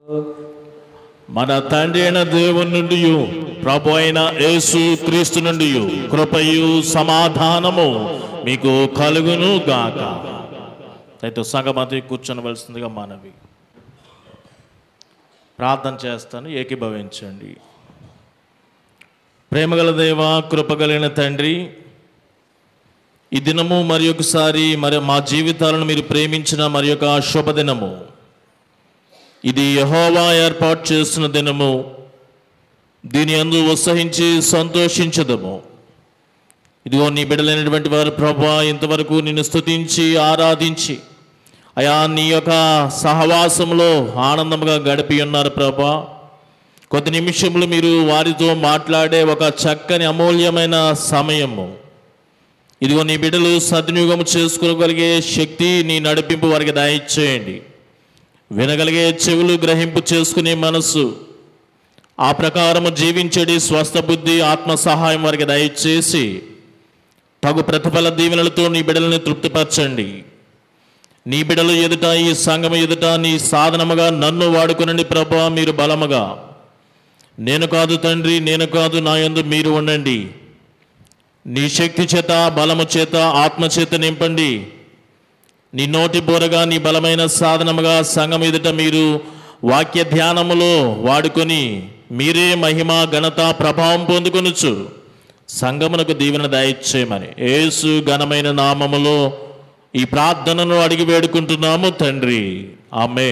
మన తండ్రి అయిన దేవుని నుండి ప్రభు అయిన యేసు క్రీస్తు నుండి కృపయు సమాధానము మీకు కలుగును గాక అయితే సంగమతి కూర్చొనవలసిందిగా మనవి ప్రార్థన చేస్తాను ఏకీభవించండి ప్రేమగల దేవ కృపగలిగిన తండ్రి ఈ దినము మరి ఒకసారి మరి మా జీవితాలను మీరు ప్రేమించిన మరి యొక్క శుభదినము ఇది యహోవా ఏర్పాటు చేస్తున్న దినము దీని అందు ఉత్సహించి సంతోషించదము ఇదిగో నీ బిడ్డలైనటువంటి వారు ప్రభా ఇంతవరకు నిన్ను స్తుతించి ఆరాధించి అయా నీ యొక్క సహవాసంలో ఆనందంగా గడిపి ఉన్నారు ప్రభా కొద్ది నిమిషములు మీరు వారితో మాట్లాడే ఒక చక్కని అమూల్యమైన సమయము ఇదిగో నీ బిడ్డలు సద్వినియోగం చేసుకోగలిగే శక్తి నీ నడిపింపు వారికి దయచేయండి వినగలిగే చెవులు గ్రహింపు చేసుకునే మనస్సు ఆ ప్రకారము జీవించడి స్వస్థ బుద్ధి ఆత్మ సహాయం వారికి దయచేసి తగు ప్రతిఫల దీవెనలతో నీ బిడ్డలని తృప్తిపరచండి నీ బిడ్డలు ఎదుట ఈ సంఘం ఎదుట నీ సాధనముగా నన్ను వాడుకునండి ప్రభా మీరు బలముగా నేను కాదు తండ్రి నేను కాదు నా యందు మీరు ఉండండి నీ శక్తి చేత బలము చేత ఆత్మ చేత నింపండి నీ నోటి బోరగా నీ బలమైన సాధనముగా సంఘం ఎదుట మీరు వాక్య ధ్యానములో వాడుకొని మీరే మహిమ ఘనత ప్రభావం పొందుకొనొచ్చు సంఘమునకు దీవెన దయచేయమని యేసు ఘనమైన నామములో ఈ ప్రార్థనను అడిగి వేడుకుంటున్నాము తండ్రి ఆమె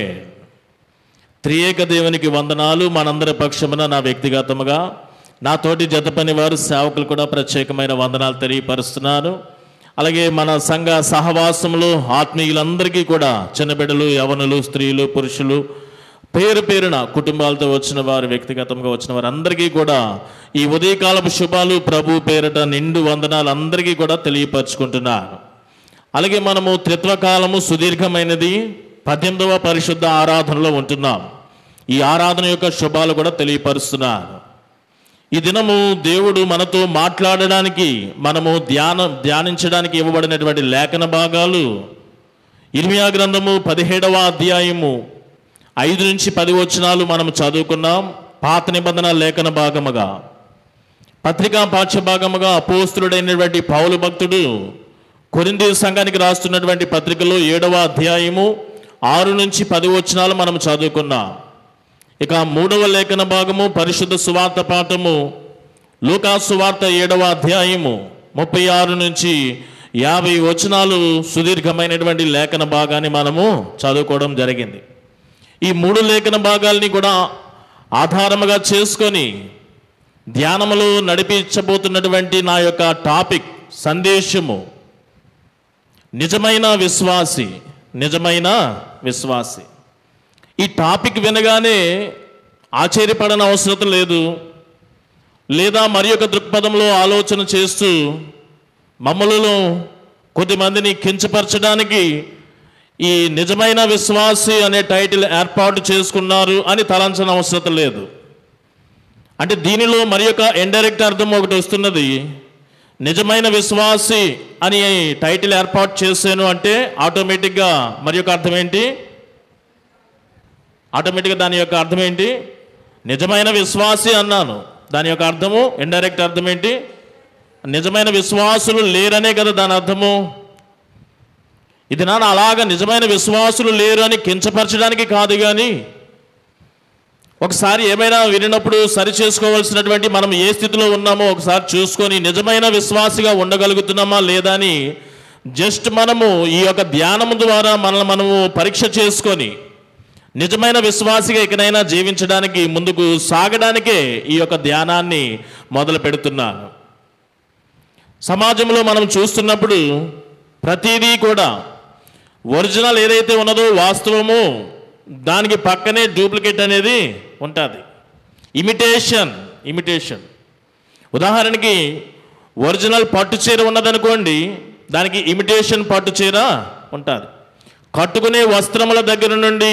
త్రియేక దేవునికి వందనాలు మనందరి పక్షమున నా వ్యక్తిగతముగా నా తోటి జత పని వారు సేవకులు కూడా ప్రత్యేకమైన వందనాలు తెలియపరుస్తున్నాను అలాగే మన సంఘ సహవాసంలో ఆత్మీయులందరికీ కూడా చిన్నబిడ్డలు యవనులు స్త్రీలు పురుషులు పేరు పేరున కుటుంబాలతో వచ్చిన వారు వ్యక్తిగతంగా వచ్చిన వారు అందరికీ కూడా ఈ ఉదయకాలపు శుభాలు ప్రభు పేరిట నిండు వందనాలు అందరికీ కూడా తెలియపరచుకుంటున్నాను అలాగే మనము త్రిత్వకాలము సుదీర్ఘమైనది పద్దెనిమిదవ పరిశుద్ధ ఆరాధనలో ఉంటున్నాం ఈ ఆరాధన యొక్క శుభాలు కూడా తెలియపరుస్తున్నాను ఈ దినము దేవుడు మనతో మాట్లాడడానికి మనము ధ్యానం ధ్యానించడానికి ఇవ్వబడినటువంటి లేఖన భాగాలు ఇర్మియా గ్రంథము పదిహేడవ అధ్యాయము ఐదు నుంచి పది వచనాలు మనం చదువుకున్నాం పాత నిబంధన లేఖన భాగముగా పత్రికా పాఠ్య భాగముగా అపోస్తుడైనటువంటి పౌలు భక్తుడు కొరింది సంఘానికి రాస్తున్నటువంటి పత్రికలో ఏడవ అధ్యాయము ఆరు నుంచి పది వచనాలు మనం చదువుకున్నాం ఇక మూడవ లేఖన భాగము పరిశుద్ధ సువార్త పాఠము లూకా సువార్త ఏడవ అధ్యాయము ముప్పై ఆరు నుంచి యాభై వచనాలు సుదీర్ఘమైనటువంటి లేఖన భాగాన్ని మనము చదువుకోవడం జరిగింది ఈ మూడు లేఖన భాగాల్ని కూడా ఆధారముగా చేసుకొని ధ్యానములో నడిపించబోతున్నటువంటి నా యొక్క టాపిక్ సందేశము నిజమైన విశ్వాసి నిజమైన విశ్వాసి ఈ టాపిక్ వినగానే ఆశ్చర్యపడని అవసరం లేదు లేదా మరి ఒక దృక్పథంలో ఆలోచన చేస్తూ మమ్మలను కొద్దిమందిని కించపరచడానికి ఈ నిజమైన విశ్వాసి అనే టైటిల్ ఏర్పాటు చేసుకున్నారు అని తలంచని అవసరం లేదు అంటే దీనిలో మరి యొక్క ఇండైరెక్ట్ అర్థం ఒకటి వస్తున్నది నిజమైన విశ్వాసి అని టైటిల్ ఏర్పాటు చేశాను అంటే ఆటోమేటిక్గా మరి యొక్క అర్థం ఏంటి ఆటోమేటిక్గా దాని యొక్క అర్థం ఏంటి నిజమైన విశ్వాసి అన్నాను దాని యొక్క అర్థము ఇండైరెక్ట్ అర్థం ఏంటి నిజమైన విశ్వాసులు లేరనే కదా దాని అర్థము ఇది నాన్న అలాగ నిజమైన విశ్వాసులు లేరు అని కించపరచడానికి కాదు కానీ ఒకసారి ఏమైనా వినినప్పుడు సరి చేసుకోవాల్సినటువంటి మనం ఏ స్థితిలో ఉన్నామో ఒకసారి చూసుకొని నిజమైన విశ్వాసిగా ఉండగలుగుతున్నామా లేదా అని జస్ట్ మనము ఈ యొక్క ధ్యానం ద్వారా మనల్ని మనము పరీక్ష చేసుకొని నిజమైన విశ్వాసిగా ఇకనైనా జీవించడానికి ముందుకు సాగడానికే ఈ యొక్క ధ్యానాన్ని మొదలు పెడుతున్నాను సమాజంలో మనం చూస్తున్నప్పుడు ప్రతిదీ కూడా ఒరిజినల్ ఏదైతే ఉన్నదో వాస్తవము దానికి పక్కనే డూప్లికేట్ అనేది ఉంటుంది ఇమిటేషన్ ఇమిటేషన్ ఉదాహరణకి ఒరిజినల్ పట్టు చీర ఉన్నదనుకోండి దానికి ఇమిటేషన్ పట్టు చీర ఉంటుంది కట్టుకునే వస్త్రముల దగ్గర నుండి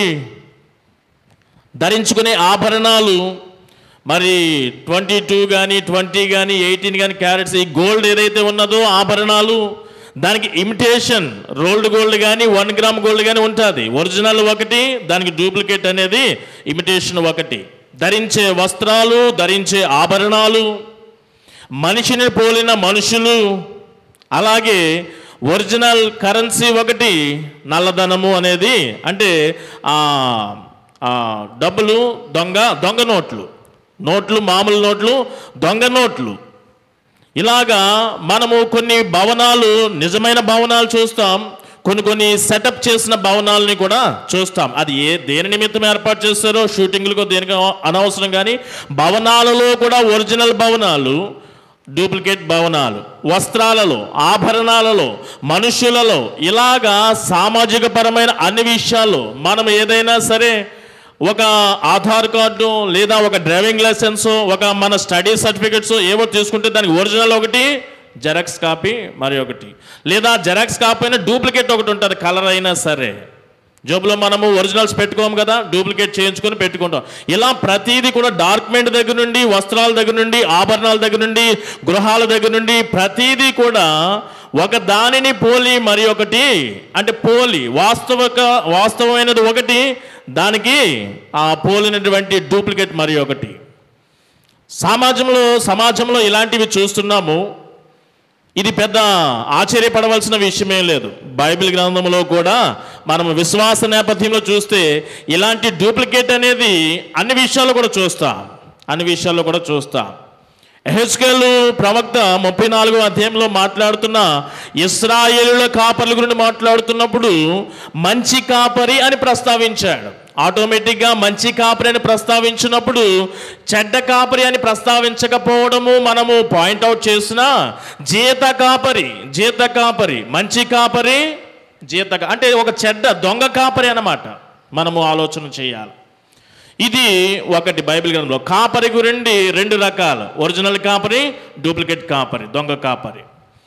ధరించుకునే ఆభరణాలు మరి ట్వంటీ టూ కానీ ట్వంటీ కానీ ఎయిటీన్ కానీ క్యారెట్స్ ఈ గోల్డ్ ఏదైతే ఉన్నదో ఆభరణాలు దానికి ఇమిటేషన్ రోల్డ్ గోల్డ్ కానీ వన్ గ్రామ్ గోల్డ్ కానీ ఉంటుంది ఒరిజినల్ ఒకటి దానికి డూప్లికేట్ అనేది ఇమిటేషన్ ఒకటి ధరించే వస్త్రాలు ధరించే ఆభరణాలు మనిషిని పోలిన మనుషులు అలాగే ఒరిజినల్ కరెన్సీ ఒకటి నల్లధనము అనేది అంటే ఆ, ఆ, డబ్బులు దొంగ దొంగ నోట్లు నోట్లు మామూలు నోట్లు దొంగ నోట్లు ఇలాగా మనము కొన్ని భవనాలు నిజమైన భవనాలు చూస్తాం కొన్ని కొన్ని సెటప్ చేసిన భవనాలని కూడా చూస్తాం అది ఏ దేని నిమిత్తం ఏర్పాటు చేస్తారో షూటింగ్లకు దేనికి అనవసరం కానీ భవనాలలో కూడా ఒరిజినల్ భవనాలు డూప్లికేట్ భవనాలు వస్త్రాలలో ఆభరణాలలో మనుషులలో ఇలాగా సామాజిక పరమైన అన్ని విషయాల్లో మనం ఏదైనా సరే ఒక ఆధార్ కార్డు లేదా ఒక డ్రైవింగ్ లైసెన్స్ ఒక మన స్టడీ సర్టిఫికెట్స్ ఏవో తీసుకుంటే దానికి ఒరిజినల్ ఒకటి జెరాక్స్ కాపీ మరి ఒకటి లేదా జెరాక్స్ కాపీ అయినా డూప్లికేట్ ఒకటి ఉంటుంది కలర్ అయినా సరే జోబులో మనము ఒరిజినల్స్ పెట్టుకోము కదా డూప్లికేట్ చేయించుకొని పెట్టుకుంటాం ఇలా ప్రతిదీ కూడా డాక్యుమెంట్ దగ్గర నుండి వస్త్రాల దగ్గర నుండి ఆభరణాల దగ్గర నుండి గృహాల దగ్గర నుండి ప్రతిదీ కూడా ఒక దానిని పోలి మరి ఒకటి అంటే పోలి వాస్తవక వాస్తవమైనది ఒకటి దానికి ఆ పోలినటువంటి డూప్లికేట్ మరి ఒకటి సమాజంలో సమాజంలో ఇలాంటివి చూస్తున్నాము ఇది పెద్ద ఆశ్చర్యపడవలసిన విషయమే లేదు బైబిల్ గ్రంథంలో కూడా మనం విశ్వాస నేపథ్యంలో చూస్తే ఇలాంటి డూప్లికేట్ అనేది అన్ని విషయాల్లో కూడా చూస్తాం అన్ని విషయాల్లో కూడా చూస్తాం ఎహెచ్కేలు ప్రవక్త ముప్పై నాలుగో అధ్యాయంలో మాట్లాడుతున్న ఇస్రాయేలుల కాపర్ల గురించి మాట్లాడుతున్నప్పుడు మంచి కాపరి అని ప్రస్తావించాడు ఆటోమేటిక్గా మంచి కాపరి అని ప్రస్తావించినప్పుడు చెడ్డ కాపరి అని ప్రస్తావించకపోవడము మనము పాయింట్అవుట్ చేసిన జీత కాపరి జీత కాపరి మంచి కాపరి జీత కా- అంటే ఒక చెడ్డ దొంగ కాపరి అన్నమాట మనము ఆలోచన చేయాలి ఇది ఒకటి బైబిల్ గ్రంథంలో కాపరి గురించి రెండు రకాలు ఒరిజినల్ కాపరి డూప్లికేట్ కాపరి దొంగ కాపరి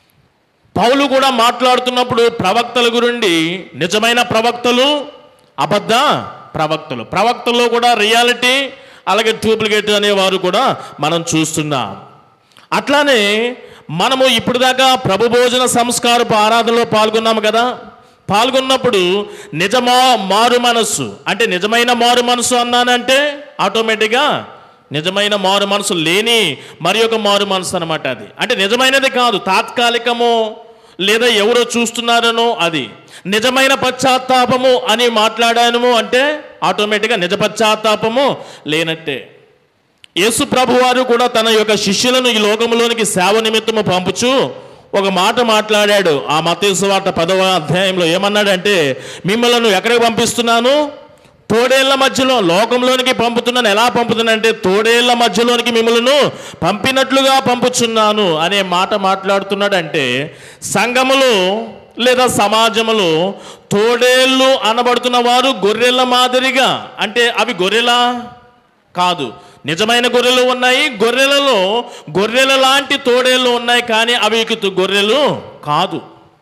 పౌలు కూడా మాట్లాడుతున్నప్పుడు ప్రవక్తల గురించి నిజమైన ప్రవక్తలు అబద్ధ ప్రవక్తలు ప్రవక్తల్లో కూడా రియాలిటీ అలాగే డూప్లికేట్ అనేవారు కూడా మనం చూస్తున్నాం అట్లానే మనము ఇప్పుడు దాకా ప్రభు భోజన సంస్కారపు ఆరాధనలో పాల్గొన్నాము కదా పాల్గొన్నప్పుడు నిజమా మారు మనస్సు అంటే నిజమైన మారు మనసు అన్నానంటే ఆటోమేటిక్గా నిజమైన మారు మనసు లేని మరి ఒక మారు మనసు అనమాట అది అంటే నిజమైనది కాదు తాత్కాలికము లేదా ఎవరో చూస్తున్నారనో అది నిజమైన పశ్చాత్తాపము అని మాట్లాడాను అంటే ఆటోమేటిక్గా నిజ పశ్చాత్తాపము లేనట్టే యేసు ప్రభువారు కూడా తన యొక్క శిష్యులను ఈ లోకంలోనికి సేవ నిమిత్తము పంపుచు ఒక మాట మాట్లాడాడు ఆ మతేసు వార్త పదవ అధ్యాయంలో ఏమన్నాడంటే మిమ్మల్ని ఎక్కడికి పంపిస్తున్నాను తోడేళ్ల మధ్యలో లోకంలోనికి పంపుతున్నాను ఎలా పంపుతున్నానంటే తోడేళ్ల మధ్యలోనికి మిమ్మల్ని పంపినట్లుగా పంపుచున్నాను అనే మాట మాట్లాడుతున్నాడంటే సంఘములో లేదా సమాజంలో తోడేళ్ళు అనబడుతున్న వారు గొర్రెల మాదిరిగా అంటే అవి గొర్రెలా కాదు నిజమైన గొర్రెలు ఉన్నాయి గొర్రెలలో గొర్రెల లాంటి తోడేళ్ళు ఉన్నాయి కానీ అవి ఇక గొర్రెలు కాదు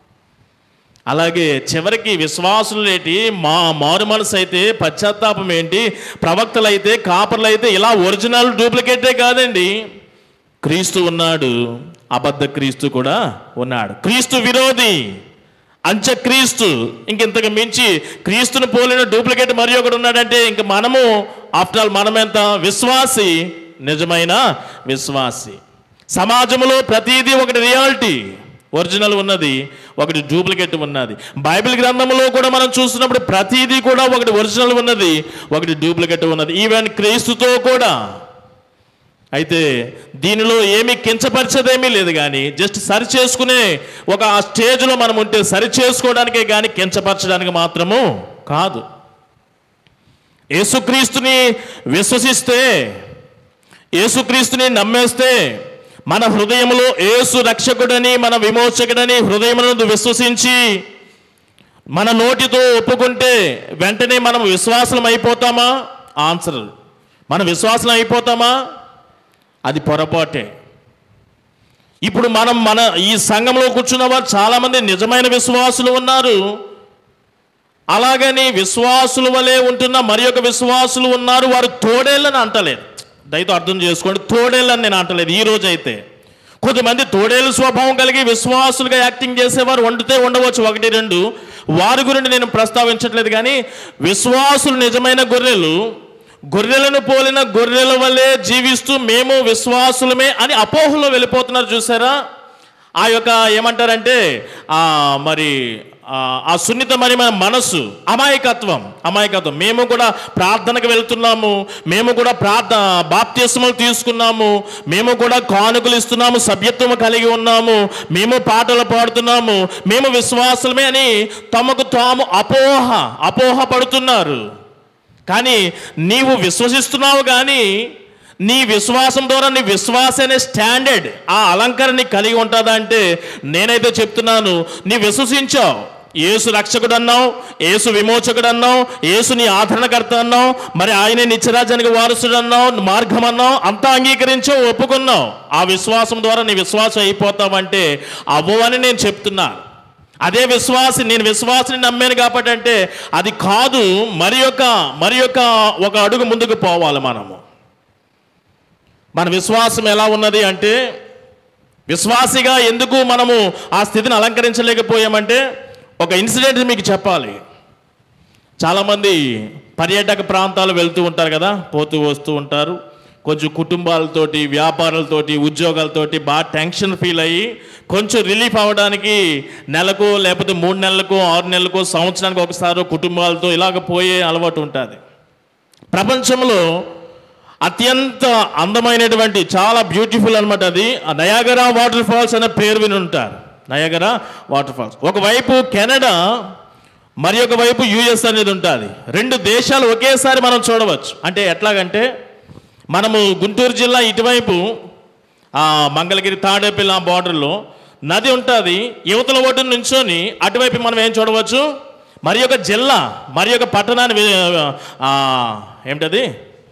అలాగే చివరికి విశ్వాసులు ఏంటి మా మారు మనసు అయితే పశ్చాత్తాపం ఏంటి ప్రవక్తలు అయితే కాపర్లు అయితే ఇలా ఒరిజినల్ డూప్లికేటే కాదండి క్రీస్తు ఉన్నాడు అబద్ధ క్రీస్తు కూడా ఉన్నాడు క్రీస్తు విరోధి అంత్యక్రీస్తు ఇంకెంతకు మించి క్రీస్తును పోలిన డూప్లికేట్ మరి ఒకడు ఉన్నాడంటే ఇంక మనము ఆఫ్టర్ ఆల్ మనమెంత విశ్వాసి నిజమైన విశ్వాసి సమాజంలో ప్రతిదీ ఒకటి రియాలిటీ ఒరిజినల్ ఉన్నది ఒకటి డూప్లికేట్ ఉన్నది బైబిల్ గ్రంథంలో కూడా మనం చూస్తున్నప్పుడు ప్రతిదీ కూడా ఒకటి ఒరిజినల్ ఉన్నది ఒకటి డూప్లికేట్ ఉన్నది ఈవెన్ క్రీస్తుతో కూడా అయితే దీనిలో ఏమీ కించపరిచేదేమీ లేదు కానీ జస్ట్ సరి చేసుకునే ఒక ఆ స్టేజ్లో మనం ఉంటే సరి చేసుకోవడానికే కానీ కించపరచడానికి మాత్రము కాదు యేసుక్రీస్తుని విశ్వసిస్తే యేసుక్రీస్తుని నమ్మేస్తే మన హృదయంలో యేసు రక్షకుడని మన విమోచకుడని హృదయమునందు విశ్వసించి మన నోటితో ఒప్పుకుంటే వెంటనే మనం విశ్వాసం అయిపోతామా ఆన్సర్ మన విశ్వాసం అయిపోతామా అది పొరపాటే ఇప్పుడు మనం మన ఈ సంఘంలో కూర్చున్న వారు చాలామంది నిజమైన విశ్వాసులు ఉన్నారు అలాగని విశ్వాసుల వలె ఉంటున్న మరి ఒక విశ్వాసులు ఉన్నారు వారు తోడేళ్ళని అంటలేదు దయతో అర్థం చేసుకోండి తోడేళ్ళని నేను అంటలేదు ఈ రోజు అయితే కొంతమంది తోడేలు స్వభావం కలిగి విశ్వాసులుగా యాక్టింగ్ చేసేవారు వండితే ఉండవచ్చు ఒకటి రెండు వారి గురించి నేను ప్రస్తావించట్లేదు కానీ విశ్వాసులు నిజమైన గొర్రెలు గొర్రెలను పోలిన గొర్రెల వల్లే జీవిస్తూ మేము విశ్వాసులమే అని అపోహలో వెళ్ళిపోతున్నారు చూసారా ఆ యొక్క ఏమంటారంటే ఆ మరి ఆ, ఆ సున్నితమైన మనస్సు అమాయకత్వం అమాయకత్వం మేము కూడా ప్రార్థనకు వెళ్తున్నాము మేము కూడా ప్రార్థ బాప్తిస్మలు తీసుకున్నాము మేము కూడా కానుకలు ఇస్తున్నాము సభ్యత్వం కలిగి ఉన్నాము మేము పాటలు పాడుతున్నాము మేము విశ్వాసమే అని తమకు తాము అపోహ అపోహ పడుతున్నారు కానీ నీవు విశ్వసిస్తున్నావు కానీ నీ విశ్వాసం ద్వారా నీ విశ్వాస అనే స్టాండర్డ్ ఆ అలంకరణ నీకు కలిగి ఉంటుందా అంటే నేనైతే చెప్తున్నాను నీ విశ్వసించావు ఏసు రక్షకుడు అన్నావు ఏసు విమోచకుడు అన్నావు ఏసు నీ ఆదరణకర్త అన్నావు మరి ఆయనే నిత్యరాజానికి వారసుడు అన్నావు మార్గం అన్నావు అంతా అంగీకరించావు ఒప్పుకున్నావు ఆ విశ్వాసం ద్వారా నీ విశ్వాసం అయిపోతావంటే అవ్వని నేను చెప్తున్నాను అదే విశ్వాసి నేను విశ్వాసిని నమ్మాను కాబట్టి అంటే అది కాదు మరి యొక్క మరి యొక్క ఒక అడుగు ముందుకు పోవాలి మనము మన విశ్వాసం ఎలా ఉన్నది అంటే విశ్వాసిగా ఎందుకు మనము ఆ స్థితిని అలంకరించలేకపోయామంటే ఒక ఇన్సిడెంట్ మీకు చెప్పాలి చాలామంది పర్యాటక ప్రాంతాలు వెళ్తూ ఉంటారు కదా పోతూ వస్తూ ఉంటారు కొంచెం కుటుంబాలతోటి వ్యాపారాలతోటి ఉద్యోగాలతోటి బాగా టెన్షన్ ఫీల్ అయ్యి కొంచెం రిలీఫ్ అవ్వడానికి నెలకు లేకపోతే మూడు నెలలకు ఆరు నెలలకు సంవత్సరానికి ఒకసారి కుటుంబాలతో ఇలాగ పోయే అలవాటు ఉంటుంది ప్రపంచంలో అత్యంత అందమైనటువంటి చాలా బ్యూటిఫుల్ అనమాట అది ఆ నయాగరా వాటర్ ఫాల్స్ అనే పేరు విని ఉంటారు నయాగరా వాటర్ ఫాల్స్ ఒకవైపు కెనడా మరి ఒక వైపు యుఎస్ అనేది ఉంటుంది రెండు దేశాలు ఒకేసారి మనం చూడవచ్చు అంటే ఎట్లాగంటే మనము గుంటూరు జిల్లా ఇటువైపు ఆ మంగళగిరి తాడేపల్లి ఆ బార్డర్లో నది ఉంటుంది యువతల ఒడ్డు నుంచొని అటువైపు మనం ఏం చూడవచ్చు మరి ఒక జిల్లా మరి ఒక పట్టణాన్ని వి- ఆ, ఏమిటది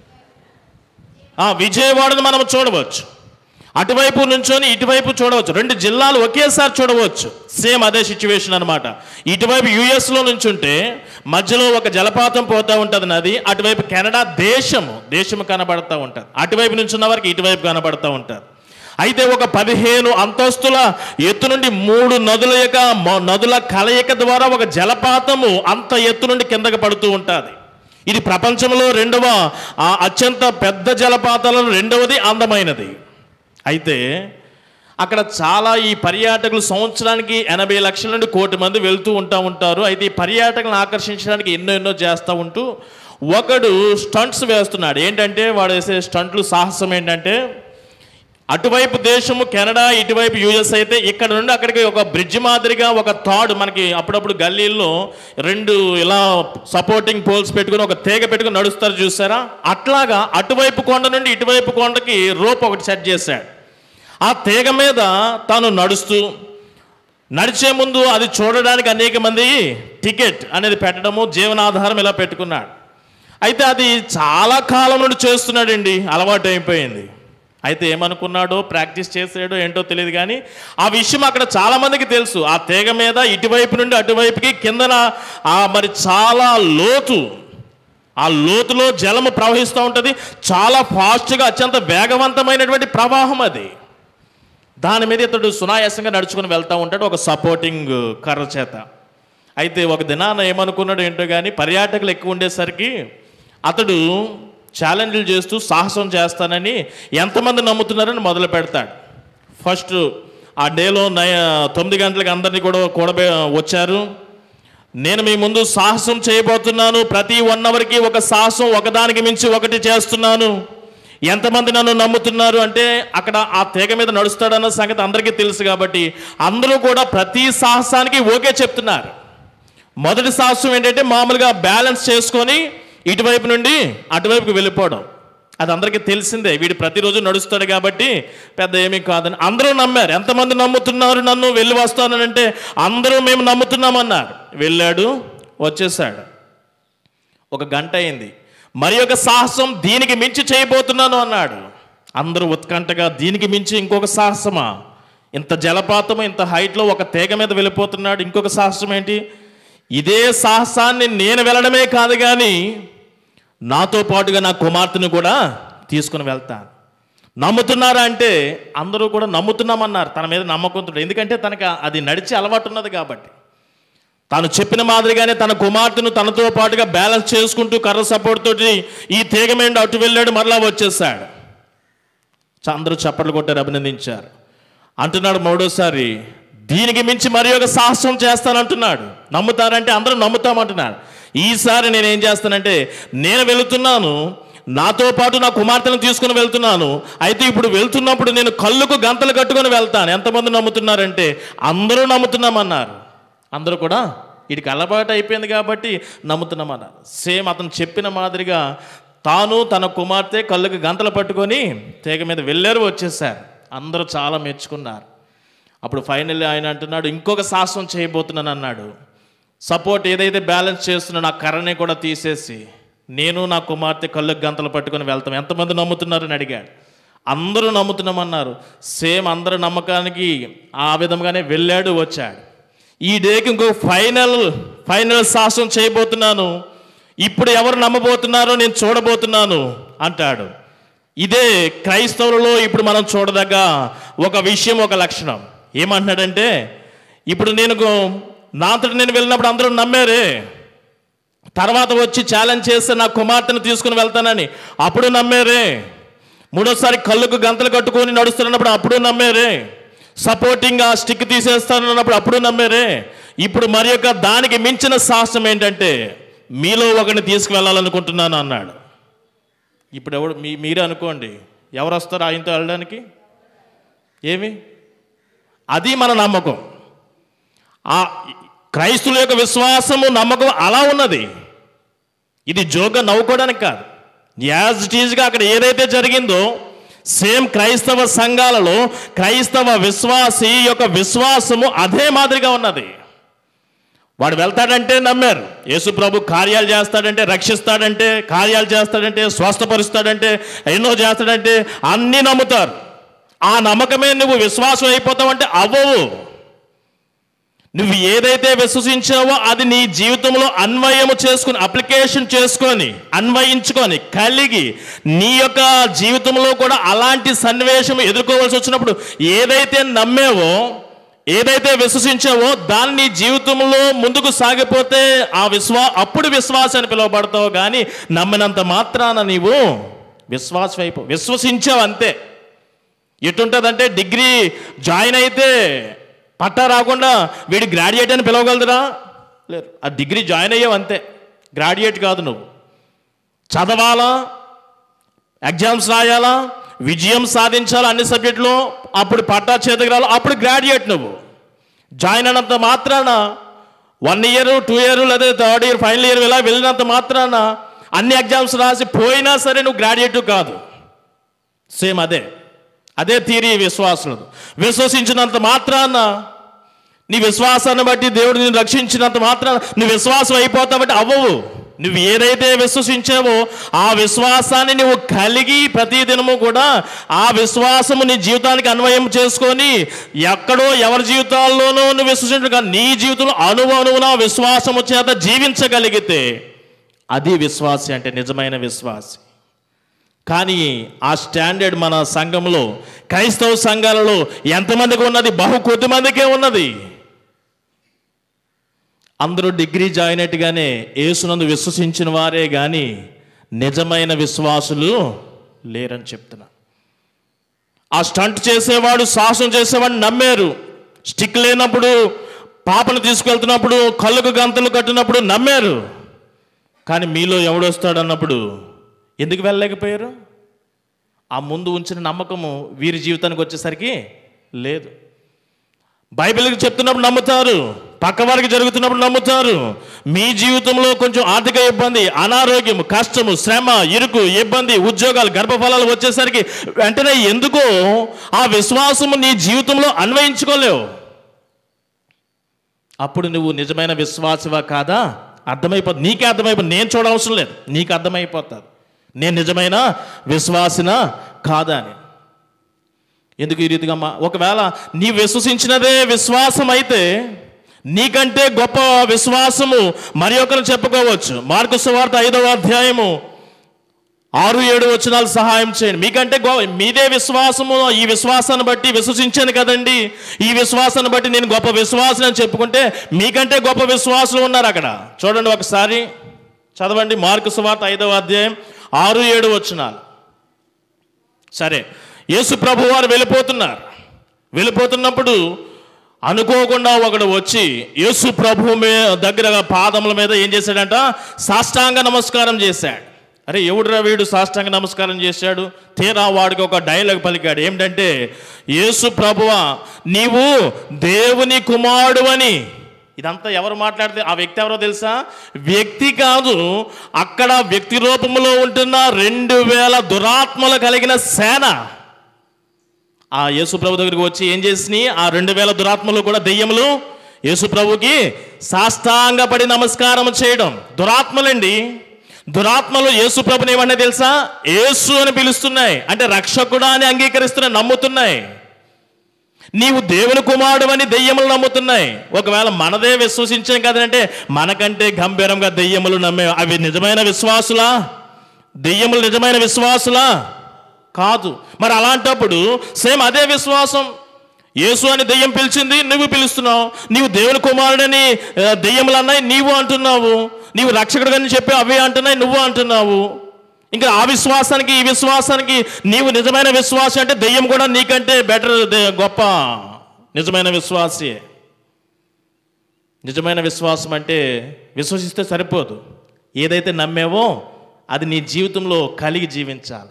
ఆ, విజయవాడను మనం చూడవచ్చు అటువైపు నుంచొని ఇటువైపు చూడవచ్చు రెండు జిల్లాలు ఒకేసారి చూడవచ్చు సేమ్ అదే సిచ్యువేషన్ అనమాట ఇటువైపు యుఎస్లో నుంచుంటే మధ్యలో ఒక జలపాతం పోతూ ఉంటుంది నది అటువైపు కెనడా దేశము దేశము కనబడతా ఉంటుంది అటువైపు నుంచున్న వారికి ఇటువైపు కనబడతా ఉంటారు అయితే ఒక పదిహేను అంతస్తుల ఎత్తు నుండి మూడు నదుల యొక్క మొ- నదుల కలయిక ద్వారా ఒక జలపాతము అంత ఎత్తు నుండి కిందకి పడుతూ ఉంటుంది ఇది ప్రపంచంలో రెండవ ఆ అత్యంత పెద్ద జలపాతాలలో రెండవది అందమైనది అయితే అక్కడ చాలా ఈ పర్యాటకులు సంవత్సరానికి ఎనభై లక్షల నుండి కోటి మంది వెళ్తూ ఉంటా ఉంటారు అయితే ఈ పర్యాటకులను ఆకర్షించడానికి ఎన్నో ఎన్నో చేస్తూ ఉంటూ ఒకడు స్టంట్స్ వేస్తున్నాడు ఏంటంటే వాడు వేసే స్టంట్లు సాహసం ఏంటంటే అటువైపు దేశము కెనడా ఇటువైపు యుఎస్ అయితే ఇక్కడ నుండి అక్కడికి ఒక బ్రిడ్జ్ మాదిరిగా ఒక తాడు మనకి అప్పుడప్పుడు గల్లీల్లో రెండు ఇలా సపోర్టింగ్ పోల్స్ పెట్టుకుని ఒక తీగ పెట్టుకుని నడుస్తారు చూసారా అట్లాగా అటువైపు కొండ నుండి ఇటువైపు కొండకి రోప్ ఒకటి సెట్ చేశాడు ఆ తీగ మీద తాను నడుస్తూ నడిచే ముందు అది చూడడానికి అనేక మంది టికెట్ అనేది పెట్టడము జీవనాధారం ఇలా పెట్టుకున్నాడు అయితే అది చాలా కాలం నుండి చేస్తున్నాడండి అలవాటు అయిపోయింది అయితే ఏమనుకున్నాడో ప్రాక్టీస్ చేసాడో ఏంటో తెలియదు కానీ ఆ విషయం అక్కడ చాలా మందికి తెలుసు ఆ తీగ మీద ఇటువైపు నుండి అటువైపుకి కిందన ఆ మరి చాలా లోతు ఆ లోతులో జలము ప్రవహిస్తూ ఉంటుంది చాలా ఫాస్ట్గా అత్యంత వేగవంతమైనటువంటి ప్రవాహం అది దాని మీద ఇతడు సునాయాసంగా నడుచుకుని వెళ్తూ ఉంటాడు ఒక సపోర్టింగ్ కర్ర చేత అయితే ఒక దినాన ఏమనుకున్నాడు ఏంటో కానీ పర్యాటకులు ఎక్కువ ఉండేసరికి అతడు ఛాలెంజ్లు చేస్తూ సాహసం చేస్తానని ఎంతమంది నమ్ముతున్నారని మొదలు పెడతాడు ఫస్ట్ ఆ డేలో నయ తొమ్మిది గంటలకు అందరినీ కూడా కూడబే వచ్చారు నేను మీ ముందు సాహసం చేయబోతున్నాను ప్రతి వన్ అవర్కి ఒక సాహసం ఒకదానికి మించి ఒకటి చేస్తున్నాను ఎంతమంది నన్ను నమ్ముతున్నారు అంటే అక్కడ ఆ తీగ మీద నడుస్తాడన్న సంగతి అందరికీ తెలుసు కాబట్టి అందరూ కూడా ప్రతి సాహసానికి ఓకే చెప్తున్నారు మొదటి సాహసం ఏంటంటే మామూలుగా బ్యాలెన్స్ చేసుకొని ఇటువైపు నుండి అటువైపుకి వెళ్ళిపోవడం అది అందరికీ తెలిసిందే వీడు ప్రతిరోజు నడుస్తాడు కాబట్టి పెద్ద ఏమీ కాదని అందరూ నమ్మారు ఎంతమంది నమ్ముతున్నారు నన్ను వెళ్ళి వస్తానంటే అందరూ మేము నమ్ముతున్నామన్నారు వెళ్ళాడు వచ్చేసాడు ఒక గంట అయింది మరి ఒక సాహసం దీనికి మించి చేయబోతున్నాను అన్నాడు అందరూ ఉత్కంఠగా దీనికి మించి ఇంకొక సాహసమా ఇంత జలపాతం ఇంత హైట్లో ఒక తీగ మీద వెళ్ళిపోతున్నాడు ఇంకొక సాహసం ఏంటి ఇదే సాహసాన్ని నేను వెళ్ళడమే కాదు కానీ నాతో పాటుగా నా కుమార్తెను కూడా తీసుకుని వెళ్తాను నమ్ముతున్నారా అంటే అందరూ కూడా నమ్ముతున్నామన్నారు తన మీద నమ్మకంతుడు ఎందుకంటే తనకు అది నడిచి అలవాటు ఉన్నది కాబట్టి తాను చెప్పిన మాదిరిగానే తన కుమార్తెను తనతో పాటుగా బ్యాలెన్స్ చేసుకుంటూ కర్ర సపోర్ట్ తోటి ఈ తీగ మీద అటు వెళ్ళాడు మరలా వచ్చేసాడు చ- అందరూ చప్పట్లు కొట్టారు అభినందించారు అంటున్నాడు మూడోసారి దీనికి మించి మరి ఒక సాహసం చేస్తానంటున్నాడు నమ్ముతారంటే అందరూ నమ్ముతామంటున్నాడు ఈసారి నేను ఏం చేస్తానంటే నేను వెళుతున్నాను నాతో పాటు నా కుమార్తెను తీసుకుని వెళ్తున్నాను అయితే ఇప్పుడు వెళ్తున్నప్పుడు నేను కళ్ళుకు గంతలు కట్టుకొని వెళ్తాను ఎంతమంది నమ్ముతున్నారంటే అందరూ నమ్ముతున్నామన్నారు అందరూ కూడా వీడికి అలవాటు అయిపోయింది కాబట్టి నమ్ముతున్నామన్నారు సేమ్ అతను చెప్పిన మాదిరిగా తాను తన కుమార్తె కళ్ళకు గంతలు పట్టుకొని తీగ మీద వెళ్ళారు వచ్చేసారు అందరూ చాలా మెచ్చుకున్నారు అప్పుడు ఫైనల్లీ ఆయన అంటున్నాడు ఇంకొక సాహసం చేయబోతున్నాను అన్నాడు సపోర్ట్ ఏదైతే బ్యాలెన్స్ చేస్తున్నా ఆ కర్రని కూడా తీసేసి నేను నా కుమార్తె కళ్ళకు గంతలు పట్టుకొని వెళ్తాం ఎంతమంది నమ్ముతున్నారని అడిగాడు అందరూ నమ్ముతున్నామన్నారు సేమ్ అందరి నమ్మకానికి ఆ విధంగానే వెళ్ళాడు వచ్చాడు ఈ డేకి ఇంకో ఫైనల్ ఫైనల్ సాహసం చేయబోతున్నాను ఇప్పుడు ఎవరు నమ్మబోతున్నారో నేను చూడబోతున్నాను అంటాడు ఇదే క్రైస్తవులలో ఇప్పుడు మనం చూడదగ్గ ఒక విషయం ఒక లక్షణం ఏమంటున్నాడంటే ఇప్పుడు నేను గో- నా అంతట నేను వెళ్ళినప్పుడు అందరూ నమ్మారే తర్వాత వచ్చి ఛాలెంజ్ చేస్తే నా కుమార్తెను తీసుకుని వెళ్తానని అప్పుడు నమ్మారే మూడోసారి కళ్ళకు గంతలు కట్టుకొని నడుస్తున్నప్పుడు అప్పుడు నమ్మారే సపోర్టింగ్ ఆ స్టిక్ తీసేస్తానన్నప్పుడు అప్పుడు నమ్మారే ఇప్పుడు మరి యొక్క దానికి మించిన సాహసం ఏంటంటే మీలో ఒకరిని తీసుకువెళ్ళాలనుకుంటున్నాను అన్నాడు ఇప్పుడు ఎవడు మీ మీరే అనుకోండి ఎవరు వస్తారు ఆయనతో వెళ్ళడానికి ఏమి అది మన నమ్మకం ఆ క్రైస్తుల యొక్క విశ్వాసము నమ్మకం అలా ఉన్నది ఇది జోగా నవ్వుకోవడానికి కాదు యాజ్ ఇట్ ఈజ్గా అక్కడ ఏదైతే జరిగిందో సేమ్ క్రైస్తవ సంఘాలలో క్రైస్తవ విశ్వాసి యొక్క విశ్వాసము అదే మాదిరిగా ఉన్నది వాడు వెళ్తాడంటే నమ్మారు యేసు ప్రభు కార్యాలు చేస్తాడంటే రక్షిస్తాడంటే కార్యాలు చేస్తాడంటే స్వస్థపరుస్తాడంటే ఎన్నో చేస్తాడంటే అన్నీ నమ్ముతారు ఆ నమ్మకమే నువ్వు విశ్వాసం అయిపోతావంటే అవ్వవు నువ్వు ఏదైతే విశ్వసించావో అది నీ జీవితంలో అన్వయము చేసుకుని అప్లికేషన్ చేసుకొని అన్వయించుకొని కలిగి నీ యొక్క జీవితంలో కూడా అలాంటి సన్నివేశం ఎదుర్కోవాల్సి వచ్చినప్పుడు ఏదైతే నమ్మావో ఏదైతే విశ్వసించావో దాన్ని నీ జీవితంలో ముందుకు సాగిపోతే ఆ విశ్వా అప్పుడు విశ్వాసాన్ని పిలువబడతావు కానీ నమ్మినంత మాత్రాన నీవు విశ్వాసం అయిపో విశ్వసించావు అంతే ఎటుంటుందంటే డిగ్రీ జాయిన్ అయితే పట్టా రాకుండా వీడి గ్రాడ్యుయేట్ అని పిలవగలదురా లేదు ఆ డిగ్రీ జాయిన్ అయ్యావు అంతే గ్రాడ్యుయేట్ కాదు నువ్వు చదవాలా ఎగ్జామ్స్ రాయాలా విజయం సాధించాలా అన్ని సబ్జెక్టులో అప్పుడు పట్టా చేతికి రావాలి అప్పుడు గ్రాడ్యుయేట్ నువ్వు జాయిన్ అయినంత మాత్రాన వన్ ఇయర్ టూ ఇయర్ లేదా థర్డ్ ఇయర్ ఫైనల్ ఇయర్ ఇలా వెళ్ళినంత మాత్రాన అన్ని ఎగ్జామ్స్ రాసి పోయినా సరే నువ్వు గ్రాడ్యుయేట్ కాదు సేమ్ అదే అదే థీరీ విశ్వాసులు విశ్వసించినంత మాత్రాన నీ విశ్వాసాన్ని బట్టి దేవుడు నిన్ను రక్షించినంత మాత్రాన నువ్వు విశ్వాసం అయిపోతావంటే అవ్వవు నువ్వు ఏదైతే విశ్వసించావో ఆ విశ్వాసాన్ని నువ్వు కలిగి ప్రతి దినము కూడా ఆ విశ్వాసము నీ జీవితానికి అన్వయం చేసుకొని ఎక్కడో ఎవరి జీవితాల్లోనూ నువ్వు విశ్వసించు కానీ నీ జీవితంలో అణువు అణువున విశ్వాసము చేత జీవించగలిగితే అది విశ్వాసి అంటే నిజమైన విశ్వాసి కానీ ఆ స్టాండర్డ్ మన సంఘంలో క్రైస్తవ సంఘాలలో ఎంతమందికి ఉన్నది బహు కొద్ది మందికే ఉన్నది అందరూ డిగ్రీ జాయిన్ అయినట్టుగానే యేసునందు విశ్వసించిన వారే కానీ నిజమైన విశ్వాసులు లేరని చెప్తున్నా ఆ స్టంట్ చేసేవాడు సాహసం చేసేవాడు నమ్మారు స్టిక్ లేనప్పుడు పాపను తీసుకెళ్తున్నప్పుడు కళ్ళకు గంతలు కట్టినప్పుడు నమ్మారు కానీ మీలో ఎవడొస్తాడు అన్నప్పుడు ఎందుకు వెళ్ళలేకపోయారు ఆ ముందు ఉంచిన నమ్మకము వీరి జీవితానికి వచ్చేసరికి లేదు బైబిల్కి చెప్తున్నప్పుడు నమ్ముతారు పక్క వారికి జరుగుతున్నప్పుడు నమ్ముతారు మీ జీవితంలో కొంచెం ఆర్థిక ఇబ్బంది అనారోగ్యం కష్టము శ్రమ ఇరుకు ఇబ్బంది ఉద్యోగాలు గర్భఫలాలు వచ్చేసరికి వెంటనే ఎందుకో ఆ విశ్వాసము నీ జీవితంలో అన్వయించుకోలేవు అప్పుడు నువ్వు నిజమైన విశ్వాసవా కాదా అర్థమైపోతుంది నీకే అర్థమైపోతుంది నేను చూడవసరం లేదు నీకు అర్థమైపోతుంది నేను నిజమైన విశ్వాసిన కాదా అని ఎందుకు ఈ రీతిగా మా ఒకవేళ నీ విశ్వసించినదే విశ్వాసం అయితే నీకంటే గొప్ప విశ్వాసము మరి ఒకరు చెప్పుకోవచ్చు మార్కు సువార్త ఐదవ అధ్యాయము ఆరు ఏడు వచనాలు సహాయం చేయండి మీకంటే గో మీదే విశ్వాసము ఈ విశ్వాసాన్ని బట్టి విశ్వసించాను కదండి ఈ విశ్వాసాన్ని బట్టి నేను గొప్ప విశ్వాసం అని చెప్పుకుంటే మీకంటే గొప్ప విశ్వాసులు ఉన్నారు అక్కడ చూడండి ఒకసారి చదవండి మార్కు సువార్త ఐదవ అధ్యాయం ఆరు ఏడు వచనాలు సరే యేసు ప్రభు వారు వెళ్ళిపోతున్నారు వెళ్ళిపోతున్నప్పుడు అనుకోకుండా ఒకడు వచ్చి యేసు ప్రభు మీ దగ్గర పాదముల మీద ఏం చేశాడంట సాష్టాంగ నమస్కారం చేశాడు అరే ఎవడురా వీడు సాష్టాంగ నమస్కారం చేశాడు తీరా వాడికి ఒక డైలాగ్ పలికాడు ఏమిటంటే యేసు ప్రభువా నీవు దేవుని కుమారుడు అని ఇదంతా ఎవరు మాట్లాడితే ఆ వ్యక్తి ఎవరో తెలుసా వ్యక్తి కాదు అక్కడ వ్యక్తి రూపంలో ఉంటున్న రెండు వేల దురాత్మలు కలిగిన సేన ఆ యేసు ప్రభు దగ్గరికి వచ్చి ఏం చేసినాయి ఆ రెండు వేల దురాత్మలు కూడా దెయ్యములు యేసు ప్రభుకి సాష్టాంగపడి నమస్కారం చేయడం దురాత్మలండి దురాత్మలు యేసు ప్రభుని ఏమన్నా తెలుసా యేసు అని పిలుస్తున్నాయి అంటే రక్షకుడా అని అంగీకరిస్తున్నాయి నమ్ముతున్నాయి నీవు దేవుని కుమారుడు అని దెయ్యములు నమ్ముతున్నాయి ఒకవేళ మనదే విశ్వసించాం కదంటే మనకంటే గంభీరంగా దెయ్యములు నమ్మే అవి నిజమైన విశ్వాసులా దెయ్యములు నిజమైన విశ్వాసులా కాదు మరి అలాంటప్పుడు సేమ్ అదే విశ్వాసం యేసు అని దెయ్యం పిలిచింది నువ్వు పిలుస్తున్నావు నీవు దేవుని కుమారుడని ఆ, దెయ్యములు అన్నాయి నీవు అంటున్నావు నీవు రక్షకుడు అని చెప్పి అవే అంటున్నాయి నువ్వు అంటున్నావు ఇంకా ఆ విశ్వాసానికి ఈ విశ్వాసానికి నీవు నిజమైన విశ్వాసం అంటే దెయ్యం కూడా నీకంటే బెటర్ గొప్ప నిజమైన విశ్వాసే నిజమైన విశ్వాసం అంటే విశ్వసిస్తే సరిపోదు ఏదైతే నమ్మేవో అది నీ జీవితంలో కలిగి జీవించాలి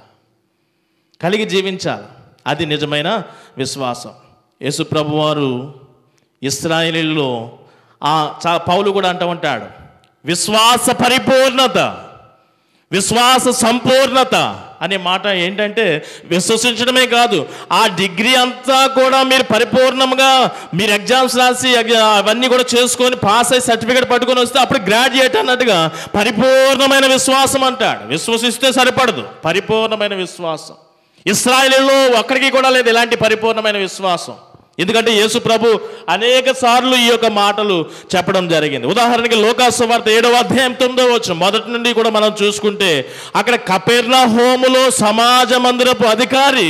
కలిగి జీవించాలి అది నిజమైన విశ్వాసం యేసు ప్రభువారు ఇస్రాయేలీలో ఆ చా పౌలు కూడా అంటూ ఉంటాడు విశ్వాస పరిపూర్ణత విశ్వాస సంపూర్ణత అనే మాట ఏంటంటే విశ్వసించడమే కాదు ఆ డిగ్రీ అంతా కూడా మీరు పరిపూర్ణంగా మీరు ఎగ్జామ్స్ రాసి ఎగ్- అవన్నీ కూడా చేసుకొని పాస్ అయ్యి సర్టిఫికేట్ పట్టుకొని వస్తే అప్పుడు గ్రాడ్యుయేట్ అన్నట్టుగా పరిపూర్ణమైన విశ్వాసం అంటాడు విశ్వసిస్తే సరిపడదు పరిపూర్ణమైన విశ్వాసం ఇస్రాయేలీలో ఒక్కడికి కూడా లేదు ఇలాంటి పరిపూర్ణమైన విశ్వాసం ఎందుకంటే యేసు ప్రభు అనేక సార్లు ఈ యొక్క మాటలు చెప్పడం జరిగింది ఉదాహరణకి లోకాసు వార్త ఏడవ అధ్యాయం తొమ్మిదో వచ్చిన మొదటి నుండి కూడా మనం చూసుకుంటే అక్కడ కపెర్ణ హోములో సమాజ మందిరపు అధికారి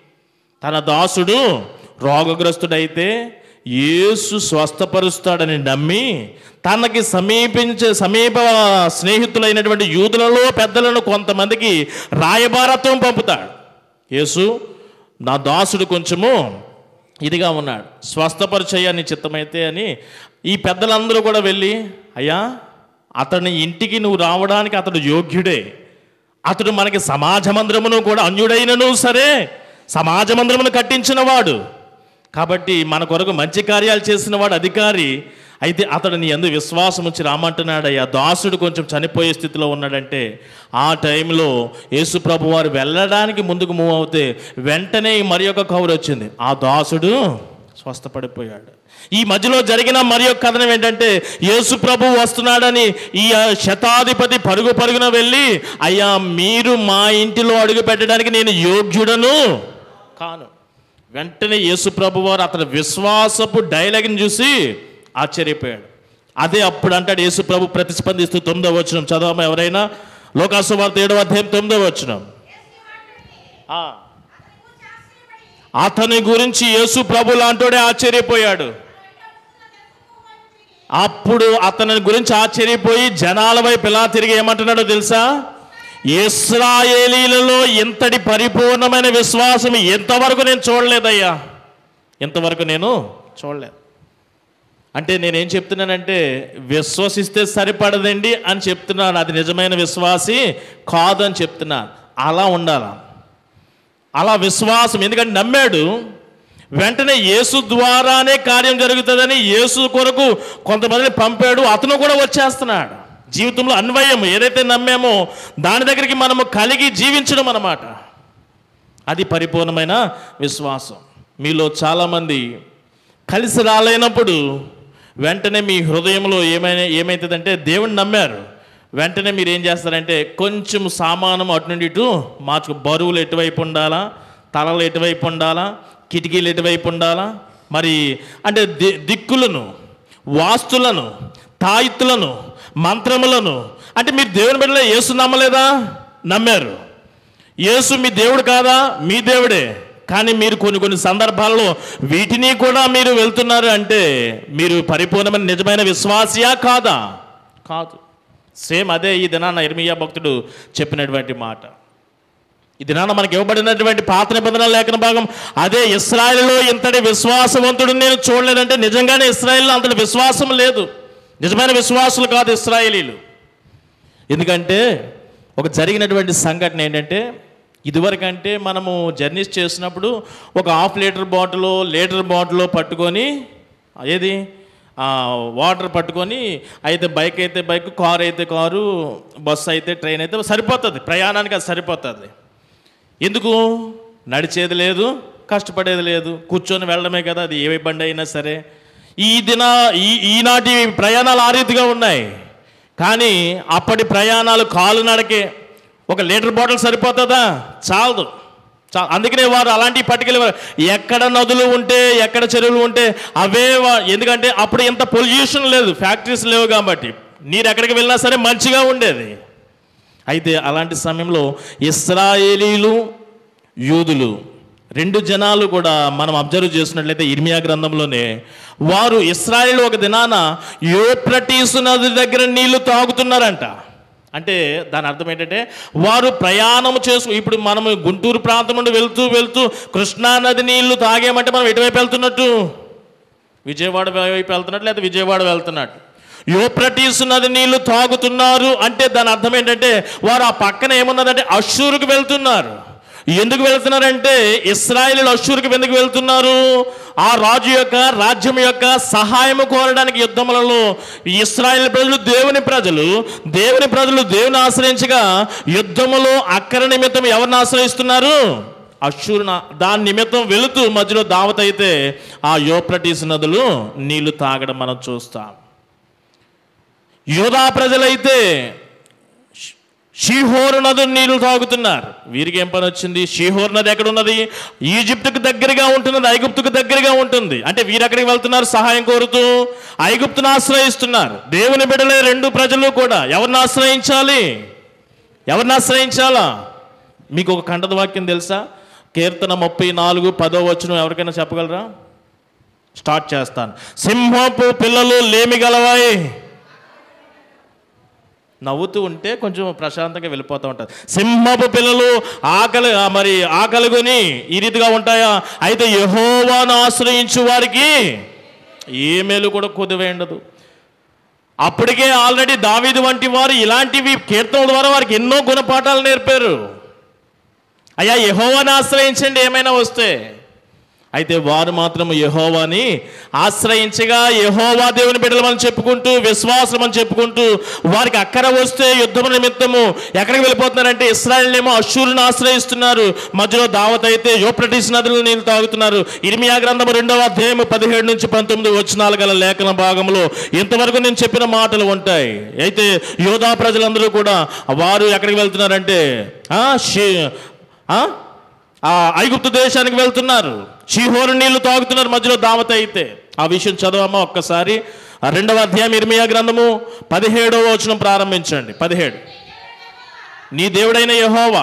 తన దాసుడు రోగగ్రస్తుడైతే యేసు స్వస్థపరుస్తాడని నమ్మి తనకి సమీపించే సమీప స్నేహితులైనటువంటి యూదులలో పెద్దలను కొంతమందికి రాయబారత్వం పంపుతాడు యేసు నా దాసుడు కొంచెము ఇదిగా ఉన్నాడు స్వస్థపరిచయ్య నీ చిత్తమైతే అని ఈ పెద్దలందరూ కూడా వెళ్ళి అయ్యా అతని ఇంటికి నువ్వు రావడానికి అతడు యోగ్యుడే అతడు మనకి సమాజ మందిరమును కూడా అన్యుడైనను సరే సమాజ మందిరమును కట్టించిన వాడు కాబట్టి మన కొరకు మంచి కార్యాలు చేసిన వాడు అధికారి అయితే అతడు నీ అందు విశ్వాసం వచ్చి రామంటున్నాడయ్యా దాసుడు కొంచెం చనిపోయే స్థితిలో ఉన్నాడంటే ఆ టైంలో యేసు ప్రభు వారు వెళ్ళడానికి ముందుకు మూవ్ అవుతే వెంటనే మరి ఒక కవర్ వచ్చింది ఆ దాసుడు స్వస్థపడిపోయాడు ఈ మధ్యలో జరిగిన మరి ఒక కథనం ఏంటంటే యేసు ప్రభు వస్తున్నాడని ఈ ఆ, శతాధిపతి పరుగు పరుగున వెళ్ళి అయ్యా మీరు మా ఇంటిలో అడుగు పెట్టడానికి నేను యోగ్యుడను కాను వెంటనే యేసు ప్రభు వారు అతని విశ్వాసపు డైలాగ్ని చూసి ఆశ్చర్యపోయాడు అదే అప్పుడు అంటాడు యేసు ప్రభు ప్రతిస్పందిస్తూ తొమ్మిదవ వచనం చదవమా ఎవరైనా లోకాసు వార్త ఏడవ అధ్యాయం తొమ్మిదవ వచనం ఆ. అతని గురించి యేసు ప్రభు లాంటోడే ఆశ్చర్యపోయాడు అప్పుడు అతని గురించి ఆశ్చర్యపోయి జనాల వైపు ఎలా తిరిగి ఏమంటున్నాడో తెలుసా ఇస్రాయేలీలలో ఇంతటి పరిపూర్ణమైన విశ్వాసం ఎంతవరకు నేను చూడలేదయ్యా ఇంతవరకు నేను చూడలేదు అంటే నేనేం చెప్తున్నానంటే విశ్వసిస్తే సరిపడదండి అని చెప్తున్నాను అది నిజమైన విశ్వాసి కాదు అని చెప్తున్నాను అలా ఉండాలా అలా విశ్వాసం ఎందుకంటే నమ్మాడు వెంటనే యేసు ద్వారానే కార్యం జరుగుతుందని యేసు కొరకు కొంతమందిని పంపాడు అతను కూడా వచ్చేస్తున్నాడు జీవితంలో అన్వయం ఏదైతే నమ్మామో దాని దగ్గరికి మనము కలిగి జీవించడం అన్నమాట అది పరిపూర్ణమైన విశ్వాసం మీలో చాలామంది కలిసి రాలేనప్పుడు వెంటనే మీ హృదయంలో ఏమైనా ఏమవుతుందంటే దేవుణ్ణి నమ్మారు వెంటనే మీరు ఏం చేస్తారంటే కొంచెం సామానం అటు నుండి ఇటు మార్చుకు బరువులు ఎటువైపు ఉండాలా తలలు ఎటువైపు ఉండాలా కిటికీలు ఎటువైపు ఉండాలా మరి అంటే ది దిక్కులను వాస్తులను తాయిత్తులను మంత్రములను అంటే మీరు దేవుని బిడ్డలో యేసు నమ్మలేదా నమ్మారు యేసు మీ దేవుడు కాదా మీ దేవుడే కానీ మీరు కొన్ని కొన్ని సందర్భాల్లో వీటిని కూడా మీరు వెళ్తున్నారు అంటే మీరు పరిపూర్ణమైన నిజమైన విశ్వాసియా కాదా కాదు సేమ్ అదే ఈ దినాన్న ఇర్మియా భక్తుడు చెప్పినటువంటి మాట ఈ దినాన మనకి ఇవ్వబడినటువంటి పాత నిబంధన లేఖన భాగం అదే ఇస్రాయేల్లో ఇంతటి విశ్వాసవంతుడు నేను చూడలేదంటే నిజంగానే ఇస్రాయేల్లో అంతటి విశ్వాసం లేదు నిజమైన విశ్వాసులు కాదు ఇస్రాయేలీలు ఎందుకంటే ఒక జరిగినటువంటి సంఘటన ఏంటంటే ఇదివరకంటే మనము జర్నీస్ చేసినప్పుడు ఒక half litre bottle litre bottle పట్టుకొని ఏది ఆ, వాటర్ పట్టుకొని అయితే బైక్ అయితే బైక్ కారు అయితే కారు బస్సు అయితే ట్రైన్ అయితే సరిపోతుంది ప్రయాణానికి అది సరిపోతుంది ఎందుకు నడిచేది లేదు కష్టపడేది లేదు కూర్చొని వెళ్ళడమే కదా అది ఏ బండి అయినా సరే ఈ దిన ఈ ఈనాటి ప్రయాణాలు ఆ రీతిగా ఉన్నాయి కానీ అప్పటి ప్రయాణాలు కాలు నడకే ఒక లీటర్ బాటిల్ సరిపోతుందా చాలదు చా అందుకనే వారు అలాంటివి పట్టుకెళ్ళేవారు ఎక్కడ నదులు ఉంటే ఎక్కడ చెరువులు ఉంటే అవే వా- ఎందుకంటే అప్పుడు ఇంత పొల్యూషన్ లేదు ఫ్యాక్టరీస్ లేవు కాబట్టి నీరు ఎక్కడికి వెళ్ళినా సరే మంచిగా ఉండేది అయితే అలాంటి సమయంలో ఇస్రాయేలీలు యూదులు రెండు జనాలు కూడా మనం అబ్జర్వ్ చేసినట్లయితే ఇర్మియా గ్రంథంలోనే వారు ఇస్రాయేల్ ఒక దినాన యోప్రటీసు నది దగ్గర నీళ్లు తాగుతున్నారంట అంటే దాని అర్థం ఏంటంటే వారు ప్రయాణం చేసు ఇప్పుడు మనం గుంటూరు ప్రాంతం నుండి వెళ్తూ వెళ్తూ కృష్ణా నది నీళ్లు తాగేమంటే మనం ఎటువైపు వెళ్తున్నట్టు విజయవాడ వైపు వెళ్తున్నట్టు లేదా విజయవాడ వెళ్తున్నట్టు యోప్రటీస్ నది నీళ్లు తాగుతున్నారు అంటే దాని అర్థం ఏంటంటే వారు ఆ పక్కన ఏమున్నదంటే అశ్షూరుకు వెళ్తున్నారు ఎందుకు వెళ్తున్నారంటే ఇస్రాయేలీలు అశ్షూరుకు ఎందుకు వెళ్తున్నారు ఆ రాజు యొక్క రాజ్యం యొక్క సహాయం కోరడానికి యుద్ధములలో ఈ ఇస్రాయేల్ ప్రజలు దేవుని ప్రజలు దేవుని ప్రజలు దేవుని ఆశ్రయించగా యుద్ధములో అక్కర నిమిత్తం ఎవరిని ఆశ్రయిస్తున్నారు అశ్షూరున దాని నిమిత్తం వెళుతూ మధ్యలో దావత అయితే ఆ యోప్రటీస్ నదులు నీళ్లు తాగడం మనం చూస్తాం యోధా ప్రజలైతే షీ- షీహోరు నది నీళ్లు తాగుతున్నారు వీరికి ఏం పని వచ్చింది షీహోర్ నది ఎక్కడ ఉన్నది ఈజిప్టుకు దగ్గరగా ఉంటున్నది ఐగుప్తుకు దగ్గరగా ఉంటుంది అంటే వీరు ఎక్కడికి వెళ్తున్నారు సహాయం కోరుతూ ఐగుప్తును ఆశ్రయిస్తున్నారు దేవుని బిడ్డలే రెండు ప్రజలు కూడా ఎవరిని ఆశ్రయించాలి ఎవరిని ఆశ్రయించాలా మీకు ఒక కంఠద వాక్యం తెలుసా కీర్తన ముప్పై నాలుగు పదో వచనం ఎవరికైనా చెప్పగలరా స్టార్ట్ చేస్తాను సింహపు పిల్లలు లేమి గలవాయి నవ్వుతూ ఉంటే కొంచెం ప్రశాంతంగా వెళ్ళిపోతూ ఉంటుంది సింహపు పిల్లలు ఆకలి ఆ, మరి ఆకలిగొని ఈ రీతిగా ఉంటాయా అయితే యహోవాను ఆశ్రయించు వారికి ఏ మేలు కూడా కొద్దివే ఉండదు అప్పటికే ఆల్రెడీ దావీదు వంటి వారు ఇలాంటివి కీర్తనల ద్వారా వారికి ఎన్నో గుణపాఠాలు నేర్పారు అయ్యా యహోవాని ఆశ్రయించండి ఏమైనా వస్తే అయితే వారు మాత్రం యహోవాని ఆశ్రయించగా యహోవా దేవుని బిడ్డలు మనం చెప్పుకుంటూ విశ్వాసం అని చెప్పుకుంటూ వారికి అక్కర వస్తే యుద్ధం నిమిత్తము ఎక్కడికి వెళ్ళిపోతున్నారంటే ఇస్రాయల్ ఏమో అశ్షూరుని ఆశ్రయిస్తున్నారు మధ్యలో దావత్ అయితే యోప్రటిస్ నదులు నీళ్ళు తాగుతున్నారు ఇర్మియా గ్రంథము రెండవ అధ్యాయం పదిహేడు నుంచి పంతొమ్మిది వచ్చినాలు గల లేఖన భాగంలో ఇంతవరకు నేను చెప్పిన మాటలు ఉంటాయి అయితే యోధా ప్రజలందరూ కూడా వారు ఎక్కడికి వెళ్తున్నారంటే ఆ, షీ- ఆ? ఆ ఐగుప్తు దేశానికి వెళ్తున్నారు షీహోరు నీళ్లు తాగుతున్నారు మధ్యలో దావత అయితే ఆ విషయం చదవమ్మా ఒక్కసారి ఆ రెండవ అధ్యాయం ఇర్మియా గ్రంథము పదిహేడవ వచనం ప్రారంభించండి పదిహేడు నీ దేవుడైన యహోవా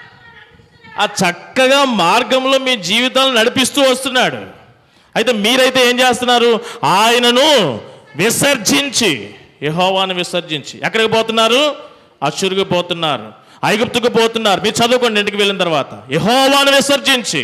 ఆ చక్కగా మార్గంలో మీ జీవితాలను నడిపిస్తూ వస్తున్నాడు అయితే మీరైతే ఏం చేస్తున్నారు ఆయనను విసర్జించి యహోవాను విసర్జించి ఎక్కడికి పోతున్నారు అశ్షురుకు పోతున్నారు ఐగుప్తుకు పోతున్నారు మీరు చదువుకోండి ఇంటికి వెళ్ళిన తర్వాత యహోవాను విసర్జించి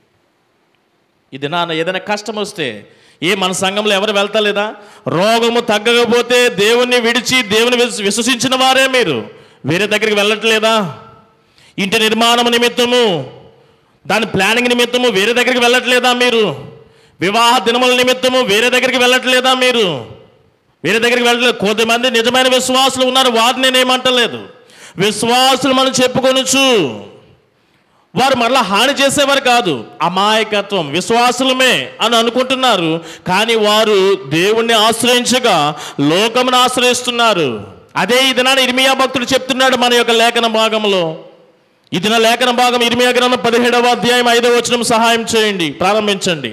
ఇది నాన్న ఏదైనా కష్టం వస్తే ఏ మన సంఘంలో ఎవరు వెళ్తలేదా రోగము తగ్గకపోతే దేవుణ్ణి విడిచి దేవుని విశ్వ- విశ్వసించిన వారే మీరు వేరే దగ్గరికి వెళ్ళట్లేదా ఇంటి నిర్మాణం నిమిత్తము దాని ప్లానింగ్ నిమిత్తము వేరే దగ్గరికి వెళ్ళట్లేదా మీరు వివాహ దినముల నిమిత్తము వేరే దగ్గరికి వెళ్ళట్లేదా మీరు వేరే దగ్గరికి వెళ్ళలేదు కొంతమంది నిజమైన విశ్వాసులు ఉన్నారు వారిని నేనేమంటలేదు విశ్వాసులు మనం చెప్పుకొనొచ్చు వారు మరలా హాని చేసేవారు కాదు అమాయకత్వం విశ్వాసులమే అని అనుకుంటున్నారు కానీ వారు దేవుణ్ణి ఆశ్రయించగా లోకమును ఆశ్రయిస్తున్నారు అదే ఈ దినాన ఇర్మియా భక్తుడు చెప్తున్నాడు మన యొక్క లేఖన భాగంలో ఈ దిన లేఖన భాగం ఇర్మియా గ్రంథం పదిహేడవ అధ్యాయం ఐదవ వచనం సహాయం చేయండి ప్రారంభించండి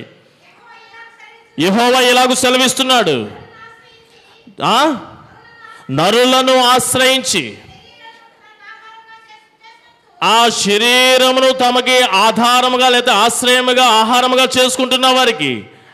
యెహోవా ఎలాగూ సెలవిస్తున్నాడు ఆ? నరులను ఆశ్రయించి ఆ శరీరమును తమకి ఆధారముగా లేదా ఆశ్రయముగా ఆహారముగా చేసుకుంటున్న వారికి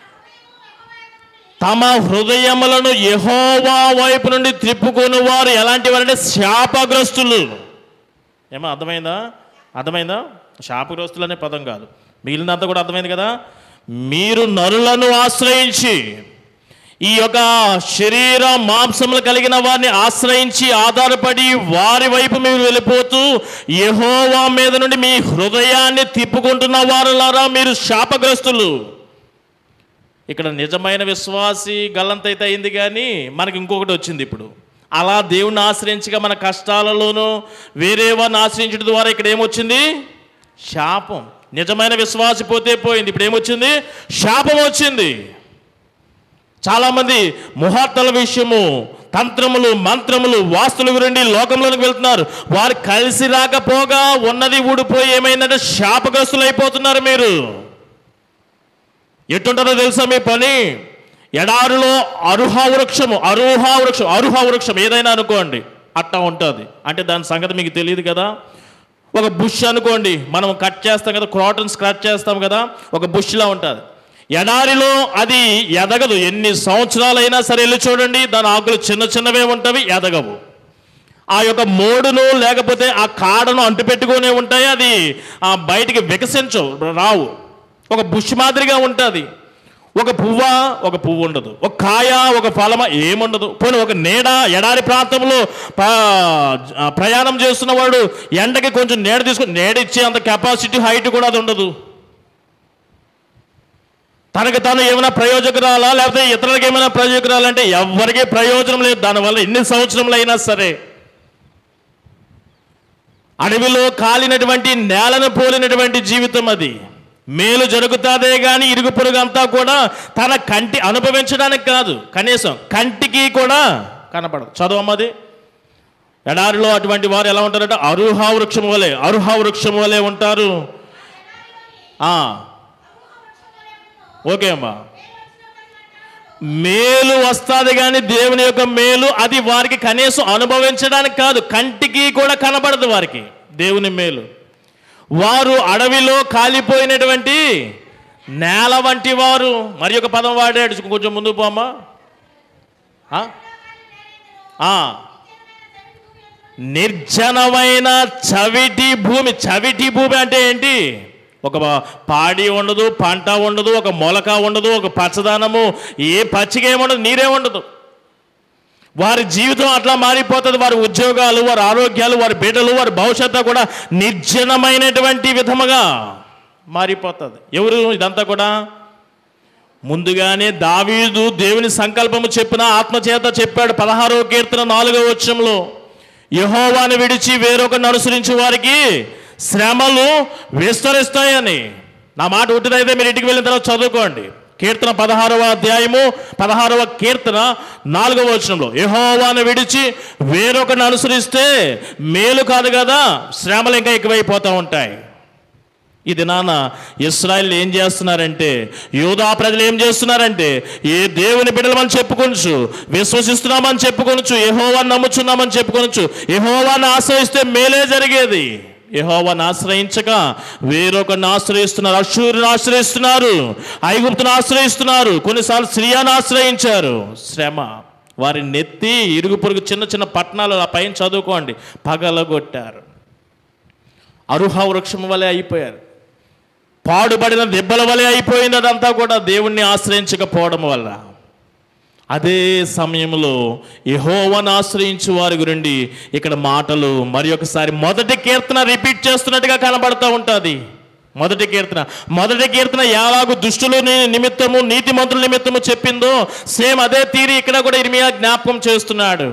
తమ హృదయములను యహోవా వైపు నుండి త్రిప్పుకొని వారు ఎలాంటి వారంటే శాపగ్రస్తులు ఏమో అర్థమైందా అర్థమైందా శాపగ్రస్తులు అనే పదం కాదు మిగిలినంతా కూడా అర్థమైంది కదా మీరు నరులను ఆశ్రయించి ఈ యొక్క శరీర మాంసములు కలిగిన వారిని ఆశ్రయించి ఆధారపడి వారి వైపు మీరు వెళ్ళిపోతూ యెహోవా మీద నుండి మీ హృదయాన్ని తిప్పుకుంటున్న వారులారా మీరు శాపగ్రస్తులు ఇక్కడ నిజమైన విశ్వాసి గల్లంతైతే అయింది కానీ మనకి ఇంకొకటి వచ్చింది ఇప్పుడు అలా దేవుణ్ణి ఆశ్రయించగా మన కష్టాలలోనూ వేరే వారిని ఆశ్రయించడం ద్వారా ఇక్కడ ఏమొచ్చింది శాపం నిజమైన విశ్వాసి పోతే పోయింది ఇప్పుడు ఏమొచ్చింది శాపం వచ్చింది చాలామంది ముహూర్తాల విషయము తంత్రములు మంత్రములు వాస్తుల గురించి లోకంలోకి వెళ్తున్నారు వారు కలిసి రాకపోగా ఉన్నది ఊడిపోయి ఏమైందంటే శాపగ్రస్తులు అయిపోతున్నారు మీరు ఎట్టుంటుందో తెలుసా మీ పని ఎడారిలో అరుహా వృక్షము అరుహా వృక్షం అరుహా వృక్షం ఏదైనా అనుకోండి అట్టా ఉంటుంది అంటే దాని సంగతి మీకు తెలియదు కదా ఒక బుష్ అనుకోండి మనం కట్ చేస్తాం కదా క్రాటన్స్ కట్ చేస్తాం కదా ఒక బుష్లా ఉంటుంది ఎడారిలో అది ఎదగదు ఎన్ని సంవత్సరాలైనా సరే వెళ్ళి చూడండి దాని ఆకులు చిన్న చిన్నవే ఉంటవి ఎదగవు ఆ యొక్క మోడును లేకపోతే ఆ కాడను అంటుపెట్టుకునే ఉంటాయి అది ఆ బయటికి వికసించవు రావు ఒక బుష్ మాదిరిగా ఉంటుంది ఒక పువ్వ ఒక పువ్వు ఉండదు ఒక కాయ ఒక ఫలమ ఏముండదు పోనీ ఒక నీడ ఎడారి ప్రాంతంలో ప- ప్రయాణం చేస్తున్న వాడు ఎండకి కొంచెం నీడ తీసుకుని నీడ ఇచ్చే అంత కెపాసిటీ హైట్ కూడా అది ఉండదు తనకు తాను ఏమైనా ప్రయోజకురాలా లేకపోతే ఇతరులకు ఏమైనా ప్రయోజకురాలంటే ఎవరికీ ప్రయోజనం లేదు దానివల్ల ఎన్ని సంవత్సరములు అయినా సరే అడవిలో కాలినటువంటి నేలను పోలినటువంటి జీవితం అది మేలు జరుగుతాదే కానీ ఇరుగు పొరుగు అంతా కూడా తన కంటి అనుభవించడానికి కాదు కనీసం కంటికి కూడా కనపడదు చదవమ్మది ఎడారిలో అటువంటి వారు ఎలా ఉంటారంటే అరుహా వృక్షం వలె అరుహా వృక్షం వలె ఉంటారు ఆ. ఓకే అమ్మా మేలు వస్తుంది కానీ దేవుని యొక్క మేలు అది వారికి కనీసం అనుభవించడానికి కాదు కంటికి కూడా కనబడదు వారికి దేవుని మేలు వారు అడవిలో కాలిపోయినటువంటి నేల వంటి వారు మరి ఒక పదం వాడాడు కొంచెం ముందు పోమ్మా ఆ? ఆ. నిర్జనమైన చవిటి భూమి చవిటి భూమి అంటే ఏంటి ఒక పాడి ఉండదు పంట ఉండదు ఒక మొలక ఉండదు ఒక పచ్చదనము ఏ పచ్చిక ఏముండదు నీరే ఉండదు వారి జీవితం అట్లా మారిపోతుంది వారి ఉద్యోగాలు వారి ఆరోగ్యాలు వారి బిడ్డలు వారి భవిష్యత్తు కూడా నిర్జనమైనటువంటి విధముగా మారిపోతుంది ఎవరు ఇదంతా కూడా ముందుగానే దావీదు దేవుని సంకల్పము చెప్పిన ఆత్మచేత చెప్పాడు పదహారో కీర్తన నాలుగో వచ్చంలో యహోవాను విడిచి వేరొకరిని అనుసరించి వారికి శ్రమలు విస్తరిస్తాయని నా మాట ఉట్టిదైతే మీరు ఇంటికి వెళ్ళిన తర్వాత చదువుకోండి కీర్తన పదహారవ అధ్యాయము పదహారవ కీర్తన నాలుగవ వచనంలో యహోవాను విడిచి వేరొకరిని అనుసరిస్తే మేలు కాదు కదా శ్రమలు ఇంకా ఎక్కువైపోతూ ఉంటాయి ఇది నాన్న ఇస్రాయల్ ఏం చేస్తున్నారంటే యూదా ప్రజలు ఏం చేస్తున్నారంటే ఏ దేవుని బిడ్డలమని చెప్పుకొనచ్చు విశ్వసిస్తున్నామని చెప్పుకొనచ్చు యహోవాన్ని నమ్ముచున్నామని చెప్పుకొనచ్చు యహోవాన్ని ఆశ్రయిస్తే మేలే జరిగేది యహోవాన్ని ఆశ్రయించక వేరొకరిని ఆశ్రయిస్తున్నారు అశూరుని ఆశ్రయిస్తున్నారు ఐగుప్తుని ఆశ్రయిస్తున్నారు కొన్నిసార్లు సిరియాను ఆశ్రయించారు శ్రమ వారి నెత్తి ఇరుగు పొరుగు చిన్న చిన్న పట్టణాలు ఆ పైన చదువుకోండి పగలగొట్టారు అరుహ వృక్షం వలె అయిపోయారు పాడుబడిన దెబ్బల వలె అయిపోయింది అదంతా కూడా దేవుణ్ణి ఆశ్రయించకపోవడం వల్ల అదే సమయంలో యహోవను ఆశ్రయించు వారి గురించి ఇక్కడ మాటలు మరి ఒకసారి మొదటి కీర్తన రిపీట్ చేస్తున్నట్టుగా కనబడుతూ ఉంటుంది మొదటి కీర్తన మొదటి కీర్తన ఎలాగూ దుష్టులు ని- నిమిత్తము నీతిమంతుల నిమిత్తము చెప్పిందో సేమ్ అదే తీరి ఇక్కడ కూడా ఇర్మియా జ్ఞాపకం చేస్తున్నాడు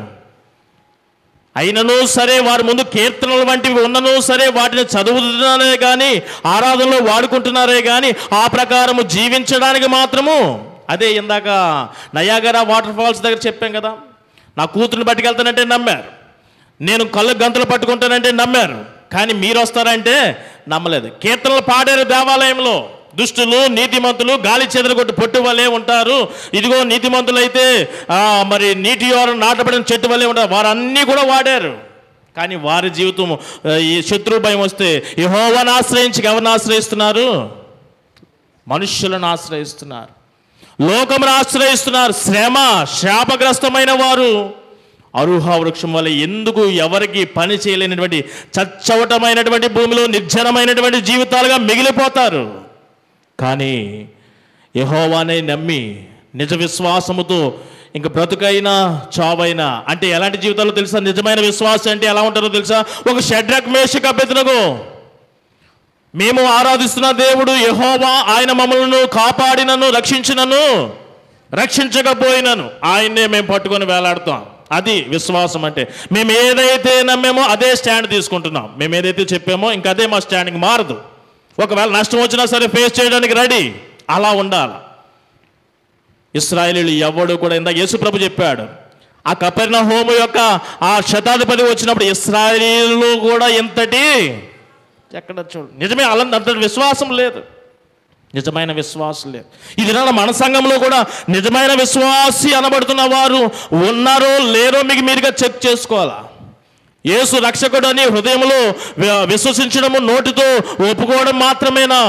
అయినను సరే వారి ముందు కీర్తనలు వంటివి ఉన్నను సరే వాటిని చదువుతున్నారే కానీ ఆరాధనలో వాడుకుంటున్నారే కానీ ఆ ప్రకారము జీవించడానికి మాత్రము అదే ఇందాక నయాగరా వాటర్ ఫాల్స్ దగ్గర చెప్పాం కదా నా కూతురుని పట్టుకెళ్తానంటే నమ్మారు నేను కళ్ళు గంతులు పట్టుకుంటానంటే నమ్మారు కానీ మీరు వస్తారంటే నమ్మలేదు కీర్తనలు పాడారు దేవాలయంలో దుష్టులు నీతిమంతులు గాలి చెదరగొట్టు పొట్టు వలె ఉంటారు ఇదిగో నీతిమంతులు అయితే ఆ, మరి నీటి యోర నాటబడిన చెట్టు వలె ఉంటారు వారన్నీ కూడా వాడారు కానీ వారి జీవితం ఆ, ఈ శత్రు భయం వస్తే యహోవాను ఆశ్రయించి ఎవరిని ఆశ్రయిస్తున్నారు మనుష్యులను ఆశ్రయిస్తున్నారు లోకమును ఆశ్రయిస్తున్నారు శ్రమ శాపగ్రస్తమైన వారు అరుహ వృక్షం వల్ల ఎందుకు ఎవరికి పని చేయలేనటువంటి చచ్చవటమైనటువంటి భూమిలో నిర్జనమైనటువంటి జీవితాలుగా మిగిలిపోతారు కానీ యహోవానే నమ్మి నిజ విశ్వాసముతో ఇంక బ్రతుకైనా చావైనా అంటే ఎలాంటి జీవితాలు తెలుసా నిజమైన విశ్వాసం అంటే ఎలా ఉంటారో తెలుసా ఒక షడ్రక్ మేషక బెదనగు మేము ఆరాధిస్తున్న దేవుడు యహోవా ఆయన మమ్మల్ని కాపాడినను రక్షించినను రక్షించకపోయినను ఆయన్నే మేము పట్టుకొని వేలాడుతాం అది విశ్వాసం అంటే మేము ఏదైతే నమ్మేమో అదే స్టాండ్ తీసుకుంటున్నాం మేము ఏదైతే చెప్పామో ఇంకా అదే మా స్టాండ్కి మారదు ఒకవేళ నష్టం వచ్చినా సరే ఫేస్ చేయడానికి రెడీ అలా ఉండాలి ఇస్రాయేలీలు ఎవడు కూడా ఇందాక యేసుప్రభు చెప్పాడు ఆ కపెర్ణ హోము యొక్క ఆ శతాధిపతి వచ్చినప్పుడు ఇస్రాయేలీలు కూడా ఎంతటి ఎక్కడ చూడు నిజమే అలా అంతటి విశ్వాసం లేదు నిజమైన విశ్వాసం లేదు ఇది నా మన సంఘంలో కూడా నిజమైన విశ్వాసి అనబడుతున్న వారు ఉన్నారో లేరో మీకు మీరుగా చెక్ చేసుకోవాలా యేసు రక్షకుడు అని హృదయంలో వి- విశ్వసించడము నోటితో ఒప్పుకోవడం మాత్రమేనా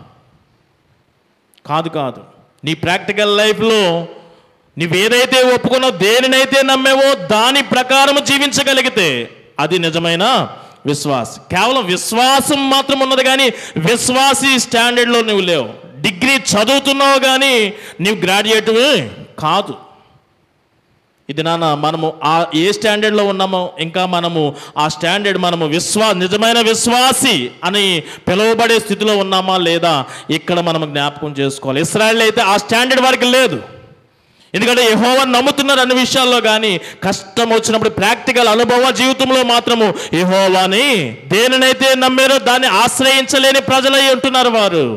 కాదు కాదు నీ ప్రాక్టికల్ లైఫ్లో నువ్వేదైతే ఒప్పుకున్నావు దేనినైతే నమ్మేవో దాని ప్రకారం జీవించగలిగితే అది నిజమైన విశ్వాసం కేవలం విశ్వాసం మాత్రం ఉన్నది కానీ విశ్వాసి స్టాండర్డ్లో నువ్వు లేవు డిగ్రీ చదువుతున్నావు కానీ నీవు గ్రాడ్యుయేట్ కాదు ఇది నాన్న మనము ఆ ఏ స్టాండర్డ్లో ఉన్నామో ఇంకా మనము ఆ స్టాండర్డ్ మనము విశ్వా నిజమైన విశ్వాసి అని పిలువబడే స్థితిలో ఉన్నామా లేదా ఇక్కడ మనం జ్ఞాపకం చేసుకోవాలి ఇస్రాయల్ అయితే ఆ స్టాండర్డ్ వారికి లేదు ఎందుకంటే యహోవాని నమ్ముతున్నారు అన్ని విషయాల్లో కానీ కష్టం వచ్చినప్పుడు ప్రాక్టికల్ అనుభవ జీవితంలో మాత్రము యహోవాని దేనినైతే నమ్మారో దాన్ని ఆశ్రయించలేని ప్రజలై ఉంటున్నారు వారు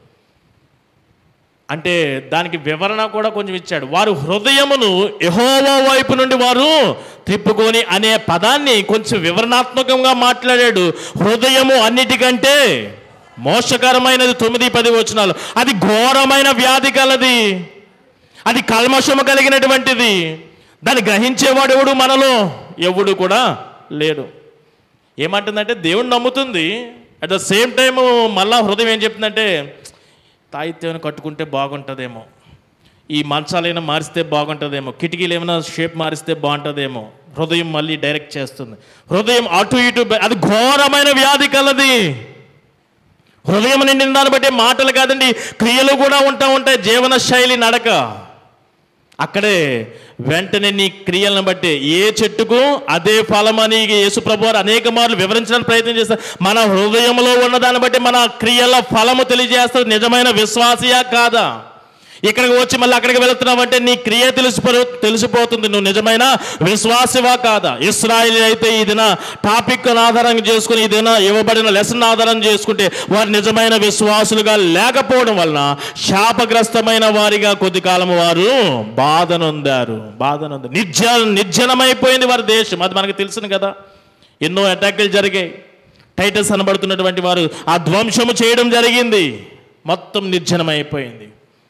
అంటే దానికి వివరణ కూడా కొంచెం ఇచ్చాడు వారు హృదయమును యహోవా వైపు నుండి వారు తిప్పుకొని అనే పదాన్ని కొంచెం వివరణాత్మకంగా మాట్లాడాడు హృదయము అన్నిటికంటే మోసకరమైనది తొమ్మిది పది వచనాలు అది ఘోరమైన వ్యాధి కలది అది కల్మషము కలిగినటువంటిది దాన్ని గ్రహించేవాడు ఎవడు మనలో ఎవడు కూడా లేడు ఏమంటుందంటే దేవుడు నమ్ముతుంది అట్ ద సేమ్ టైం మళ్ళా హృదయం ఏం చెప్తుందంటే తాయిత్యం కట్టుకుంటే బాగుంటుందేమో ఈ మంచాలైనా మారిస్తే బాగుంటుందేమో కిటికీలు ఏమైనా షేప్ మారిస్తే బాగుంటుందేమో హృదయం మళ్ళీ డైరెక్ట్ చేస్తుంది హృదయం అటు ఇటు బె- అది ఘోరమైన వ్యాధి కలది హృదయం నిండిన దాన్ని బట్టి మాటలు కాదండి క్రియలు కూడా ఉంటా ఉంటాయి జీవన శైలి నడక అక్కడే వెంటనే నీ క్రియలను బట్టి ఏ చెట్టుకు అదే ఫలమని యేసుప్రభు వారు అనేక మార్లు వివరించడానికి ప్రయత్నం చేస్తారు మన హృదయంలో ఉన్నదాన్ని బట్టి మన క్రియల ఫలము తెలియజేస్తారు నిజమైన విశ్వాసియా కాదా ఇక్కడికి వచ్చి మళ్ళీ అక్కడికి వెళుతున్నావంటే నీ క్రియ తెలిసిపో తెలిసిపోతుంది నువ్వు నిజమైన విశ్వాసివా కాదా ఇస్రాయిల్ అయితే ఈ దిన టాపిక్ ఆధారంగా చేసుకుని ఈ దిన ఇవ్వబడిన లెసన్ ఆధారం చేసుకుంటే వారు నిజమైన విశ్వాసులుగా లేకపోవడం వలన శాపగ్రస్తమైన వారిగా కొద్ది కాలం వారు బాధనొందారు బాధనొందారు నిర్జ నిర్జనమైపోయింది వారి దేశం అది మనకు తెలుసును కదా ఎన్నో అటాకులు జరిగాయి టైటస్ అనబడుతున్నటువంటి వారు ఆ ధ్వంసము చేయడం జరిగింది మొత్తం నిర్జనమైపోయింది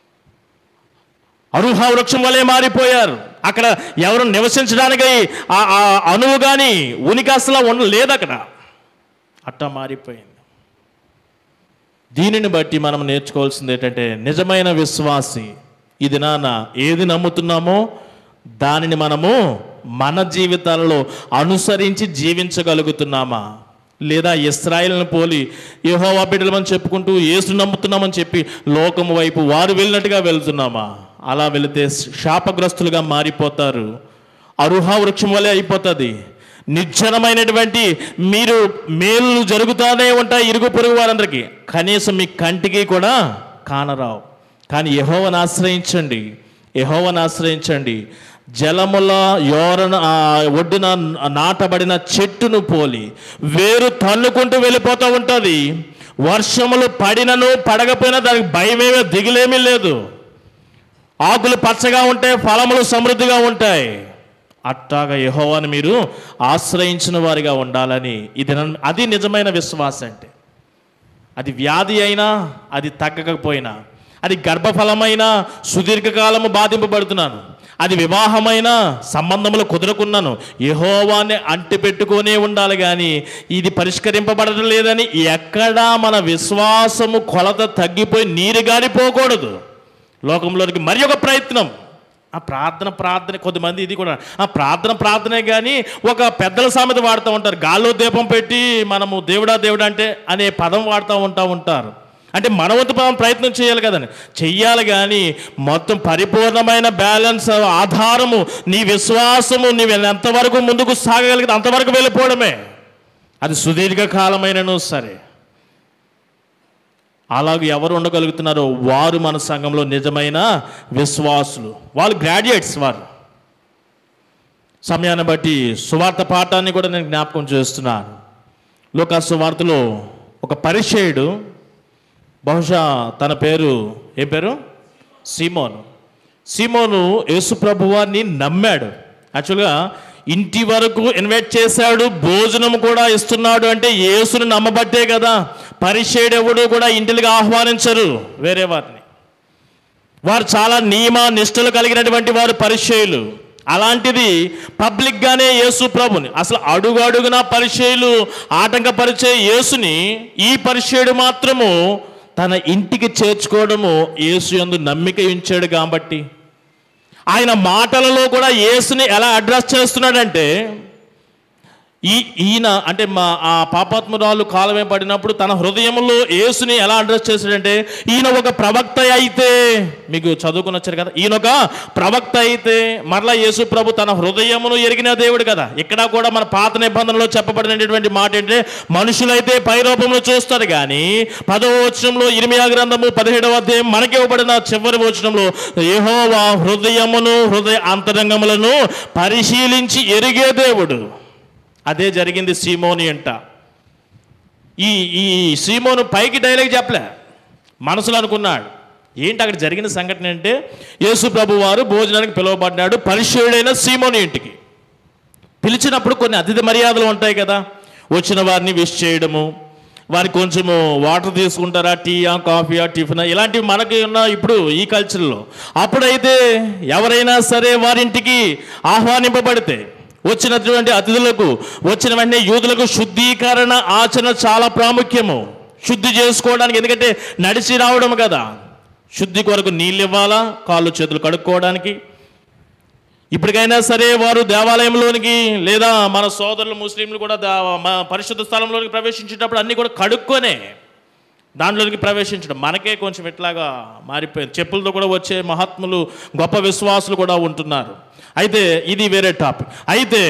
అరుహ వృక్షం వలె మారిపోయారు అక్కడ ఎవరు నివసించడానికి ఆ ఆ అణువు కానీ ఉనికి అసలు ఉండ లేదు అక్కడ అట్టా మారిపోయింది దీనిని బట్టి మనం నేర్చుకోవాల్సింది ఏంటంటే నిజమైన విశ్వాసి ఇది నాన్న ఏది నమ్ముతున్నామో దానిని మనము మన జీవితాలలో అనుసరించి జీవించగలుగుతున్నామా లేదా ఇస్రాయిల్ని పోలి యెహోవా బిడ్డలమని చెప్పుకుంటూ యేసు నమ్ముతున్నామని చెప్పి లోకము వైపు వారు వెళ్ళినట్టుగా వెళ్తున్నామా అలా వెళితే శాపగ్రస్తులుగా మారిపోతారు అరుహ వృక్షం వలె అయిపోతుంది నిర్జనమైనటువంటి మీరు మేలు జరుగుతూనే ఉంటాయి ఇరుగు పొరుగు వారందరికీ కనీసం మీ కంటికి కూడా కానరావు కానీ యహోవను ఆశ్రయించండి యహోవను ఆశ్రయించండి జలముల యోరన ఆ ఒడ్డున నాటబడిన చెట్టును పోలి వేరు తన్నుకుంటూ వెళ్ళిపోతూ ఉంటుంది వర్షములు పడినను పడకపోయినా దానికి భయమేమీ దిగులేమీ లేదు ఆకులు పచ్చగా ఉంటాయి ఫలములు సమృద్ధిగా ఉంటాయి అట్టాగా యెహోవాను మీరు ఆశ్రయించిన వారిగా ఉండాలని ఇది నన్ను- అది నిజమైన విశ్వాసం అంటే అది వ్యాధి అయినా అది తగ్గకపోయినా అది గర్భఫలమైనా సుదీర్ఘకాలము బాధింపబడుతున్నాను అది వివాహమైన సంబంధములు కుదరకున్నాను యహోవాన్ని అంటి పెట్టుకొనే ఉండాలి కానీ ఇది పరిష్కరింపబడటం లేదని ఎక్కడా మన విశ్వాసము కొలత తగ్గిపోయి నీరు గారిపోకూడదు లోకంలోనికి మరి ఒక ప్రయత్నం ఆ ప్రార్థన ప్రార్థన కొద్దిమంది ఇది కూడా ఆ ప్రార్థన ప్రార్థనే కానీ ఒక పెద్దల సామెత వాడుతూ ఉంటారు గాల్లో దీపం పెట్టి మనము దేవుడా దేవుడా అంటే అనే పదం వాడుతూ ఉంటా ఉంటారు అంటే మన వంతు మనం ప్రయత్నం చేయాలి కదండి చెయ్యాలి కానీ మొత్తం పరిపూర్ణమైన బ్యాలెన్స్ ఆధారము నీ విశ్వాసము నీవు ఎంతవరకు ముందుకు సాగగలిగితే అంతవరకు వెళ్ళిపోవడమే అది సుదీర్ఘ కాలమైనను సరే అలాగే ఎవరు ఉండగలుగుతున్నారో వారు మన సంఘంలో నిజమైన విశ్వాసులు వాళ్ళు గ్రాడ్యుయేట్స్ వారు సమయాన్ని బట్టి సువార్త పాఠాన్ని కూడా నేను జ్ఞాపకం చేస్తున్నాను లోకా సువార్తలో ఒక పరిచయుడు బహుశా తన పేరు ఏ పేరు సీమోను సీమోను యేసు ప్రభువాన్ని నమ్మాడు యాక్చువల్గా ఇంటి వరకు ఇన్వైట్ చేశాడు భోజనం కూడా ఇస్తున్నాడు అంటే యేసుని నమ్మబట్టే కదా పరిచయుడు ఎవడు కూడా ఇంటికి ఆహ్వానించరు వేరే వారిని వారు చాలా నియమ నిష్ఠలు కలిగినటువంటి వారు పరిచయులు అలాంటిది పబ్లిక్గానే యేసు ప్రభుని అసలు అడుగు అడుగున పరిచయులు ఆటంకపరిచే యేసుని ఈ పరిచయుడు మాత్రము తన ఇంటికి చేర్చుకోవడము యేసు యందు నమ్మిక ఉంచాడు కాబట్టి ఆయన మాటలలో కూడా యేసుని ఎలా అడ్రస్ చేస్తున్నాడంటే ఈ ఈయన అంటే మా ఆ పాపాత్మురాలు కాలమే పడినప్పుడు తన హృదయంలో యేసుని ఎలా అడ్రస్ చేశాడంటే ఈయన ఒక ప్రవక్త అయితే మీకు చదువుకుని వచ్చారు కదా ఈయన ఒక ప్రవక్త అయితే మరలా యేసు ప్రభు తన హృదయమును ఎరిగిన దేవుడు కదా ఇక్కడ కూడా మన పాత నిబంధనలో చెప్పబడినటువంటి మాట ఏంటంటే మనుషులైతే పై రూపంలో చూస్తారు కానీ పదవ వచనంలో ఇరిమియా గ్రంథము పదిహేడవ అధ్యాయం మనకి ఇవ్వబడిన చివరి వచనంలో యెహోవా హృదయమును హృదయ అంతరంగములను పరిశీలించి ఎరిగే దేవుడు అదే జరిగింది సీమోని అంట ఈ ఈ సీమోను పైకి డైలాగ్ చెప్పలే మనసులో అనుకున్నాడు ఏంటి అక్కడ జరిగిన సంఘటన అంటే యేసు ప్రభు వారు భోజనానికి పిలువబడ్డాడు పరిశుడైన సీమోని ఇంటికి పిలిచినప్పుడు కొన్ని అతిథి మర్యాదలు ఉంటాయి కదా వచ్చిన వారిని విష్ చేయడము వారికి కొంచెము వాటర్ తీసుకుంటారా టీయా కాఫీయా టిఫిన్ ఇలాంటివి మనకి ఉన్న ఇప్పుడు ఈ కల్చర్లో అప్పుడైతే ఎవరైనా సరే వారింటికి ఆహ్వానింపబడితే వచ్చినటువంటి అతిథులకు వచ్చిన వెంటనే యూదులకు శుద్ధీకరణ ఆచరణ చాలా ప్రాముఖ్యము శుద్ధి చేసుకోవడానికి ఎందుకంటే నడిచి రావడం కదా శుద్ధి కొరకు నీళ్ళు ఇవ్వాలా కాళ్ళు చేతులు కడుక్కోవడానికి ఇప్పటికైనా సరే వారు దేవాలయంలోనికి లేదా మన సోదరులు ముస్లింలు కూడా దా- మన పరిశుద్ధ స్థలంలోనికి ప్రవేశించేటప్పుడు అన్నీ కూడా కడుక్కొనే దాంట్లోనికి ప్రవేశించడం మనకే కొంచెం ఇట్లాగా మారిపోయింది చెప్పులతో కూడా వచ్చే మహాత్ములు గొప్ప విశ్వాసులు కూడా ఉంటున్నారు అయితే ఇది వేరే టాపిక్ అయితే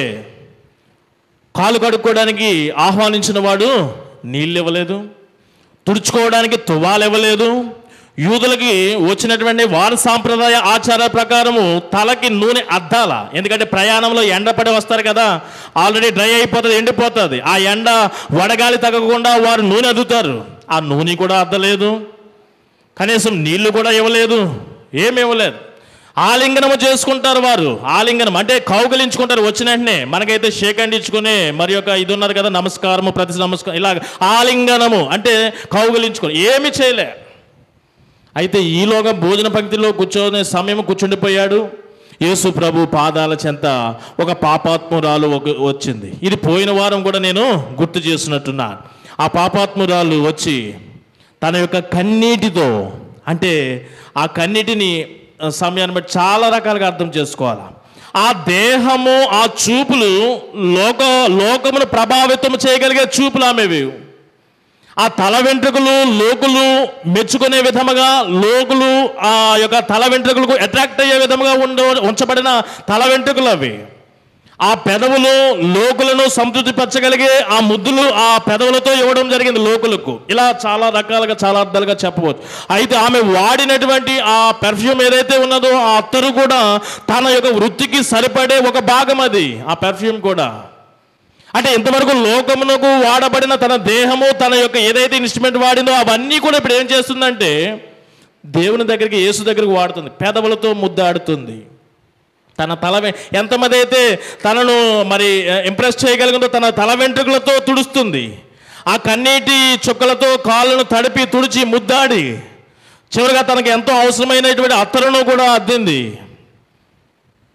కాలు కడుక్కోవడానికి ఆహ్వానించిన వాడు నీళ్ళు ఇవ్వలేదు తుడుచుకోవడానికి తువాలు ఇవ్వలేదు యూదులకి వచ్చినటువంటి వారి సాంప్రదాయ ఆచార ప్రకారము తలకి నూనె అద్దాల ఎందుకంటే ప్రయాణంలో ఎండ పడి వస్తారు కదా ఆల్రెడీ డ్రై అయిపోతుంది ఎండిపోతుంది ఆ ఎండ వడగాలి తగ్గకుండా వారు నూనె అద్దుతారు ఆ నూనె కూడా అద్దలేదు కనీసం నీళ్లు కూడా ఇవ్వలేదు ఏమి ఇవ్వలేదు ఆలింగనము చేసుకుంటారు వారు ఆలింగనం అంటే కౌగలించుకుంటారు వచ్చిన వెంటనే మనకైతే షేక్ హ్యాండ్ ఇచ్చుకునే మరి ఒక ఇది ఉన్నది కదా నమస్కారము ప్రతి నమస్కారం ఇలాగ ఆలింగనము అంటే కౌగలించుకొని ఏమి చేయలే అయితే ఈలోగా భోజన పంక్తిలో కూర్చొని సమయం కూర్చుండిపోయాడు యేసు ప్రభు పాదాల చెంత ఒక పాపాత్మురాలు ఒక వచ్చింది ఇది పోయిన వారం కూడా నేను గుర్తు చేస్తున్నట్టున్నాను ఆ పాపాత్మురాలు వచ్చి తన యొక్క కన్నీటితో అంటే ఆ కన్నీటిని ఆ, సమయాన్ని బట్టి చాలా రకాలుగా అర్థం చేసుకోవాలి ఆ దేహము ఆ చూపులు లోక లోకమును ప్రభావితం చేయగలిగే చూపులు ఆమెవి ఆ తల వెంట్రుకలు లోకులు మెచ్చుకునే విధముగా లోకులు ఆ యొక్క తల వెంట్రుకలకు అట్రాక్ట్ అయ్యే విధముగా ఉండ ఉంచబడిన తల వెంట్రుకలు అవి ఆ పెదవులు లోకులను సంతృప్తిపరచగలిగే ఆ ముద్దులు ఆ పెదవులతో ఇవ్వడం జరిగింది లోకులకు ఇలా చాలా రకాలుగా చాలా అర్థాలుగా చెప్పవచ్చు అయితే ఆమె వాడినటువంటి ఆ పెర్ఫ్యూమ్ ఏదైతే ఉన్నదో ఆ అత్తరు కూడా తన యొక్క వృత్తికి సరిపడే ఒక భాగం అది ఆ పెర్ఫ్యూమ్ కూడా అంటే ఇంతవరకు లోకమునకు వాడబడిన తన దేహము తన యొక్క ఏదైతే ఇన్స్ట్రుమెంట్ వాడిందో అవన్నీ కూడా ఇప్పుడు ఏం చేస్తుందంటే దేవుని దగ్గరికి యేసు దగ్గరికి వాడుతుంది పెదవులతో ముద్దాడుతుంది తన తల వె- ఎంతమంది అయితే తనను మరి ఇంప్రెస్ చేయగలిగిందో తన తల వెంట్రుకలతో తుడుస్తుంది ఆ కన్నీటి చుక్కలతో కాళ్ళను తడిపి తుడిచి ముద్దాడి చివరిగా తనకు ఎంతో అవసరమైనటువంటి అత్తరును కూడా అద్దింది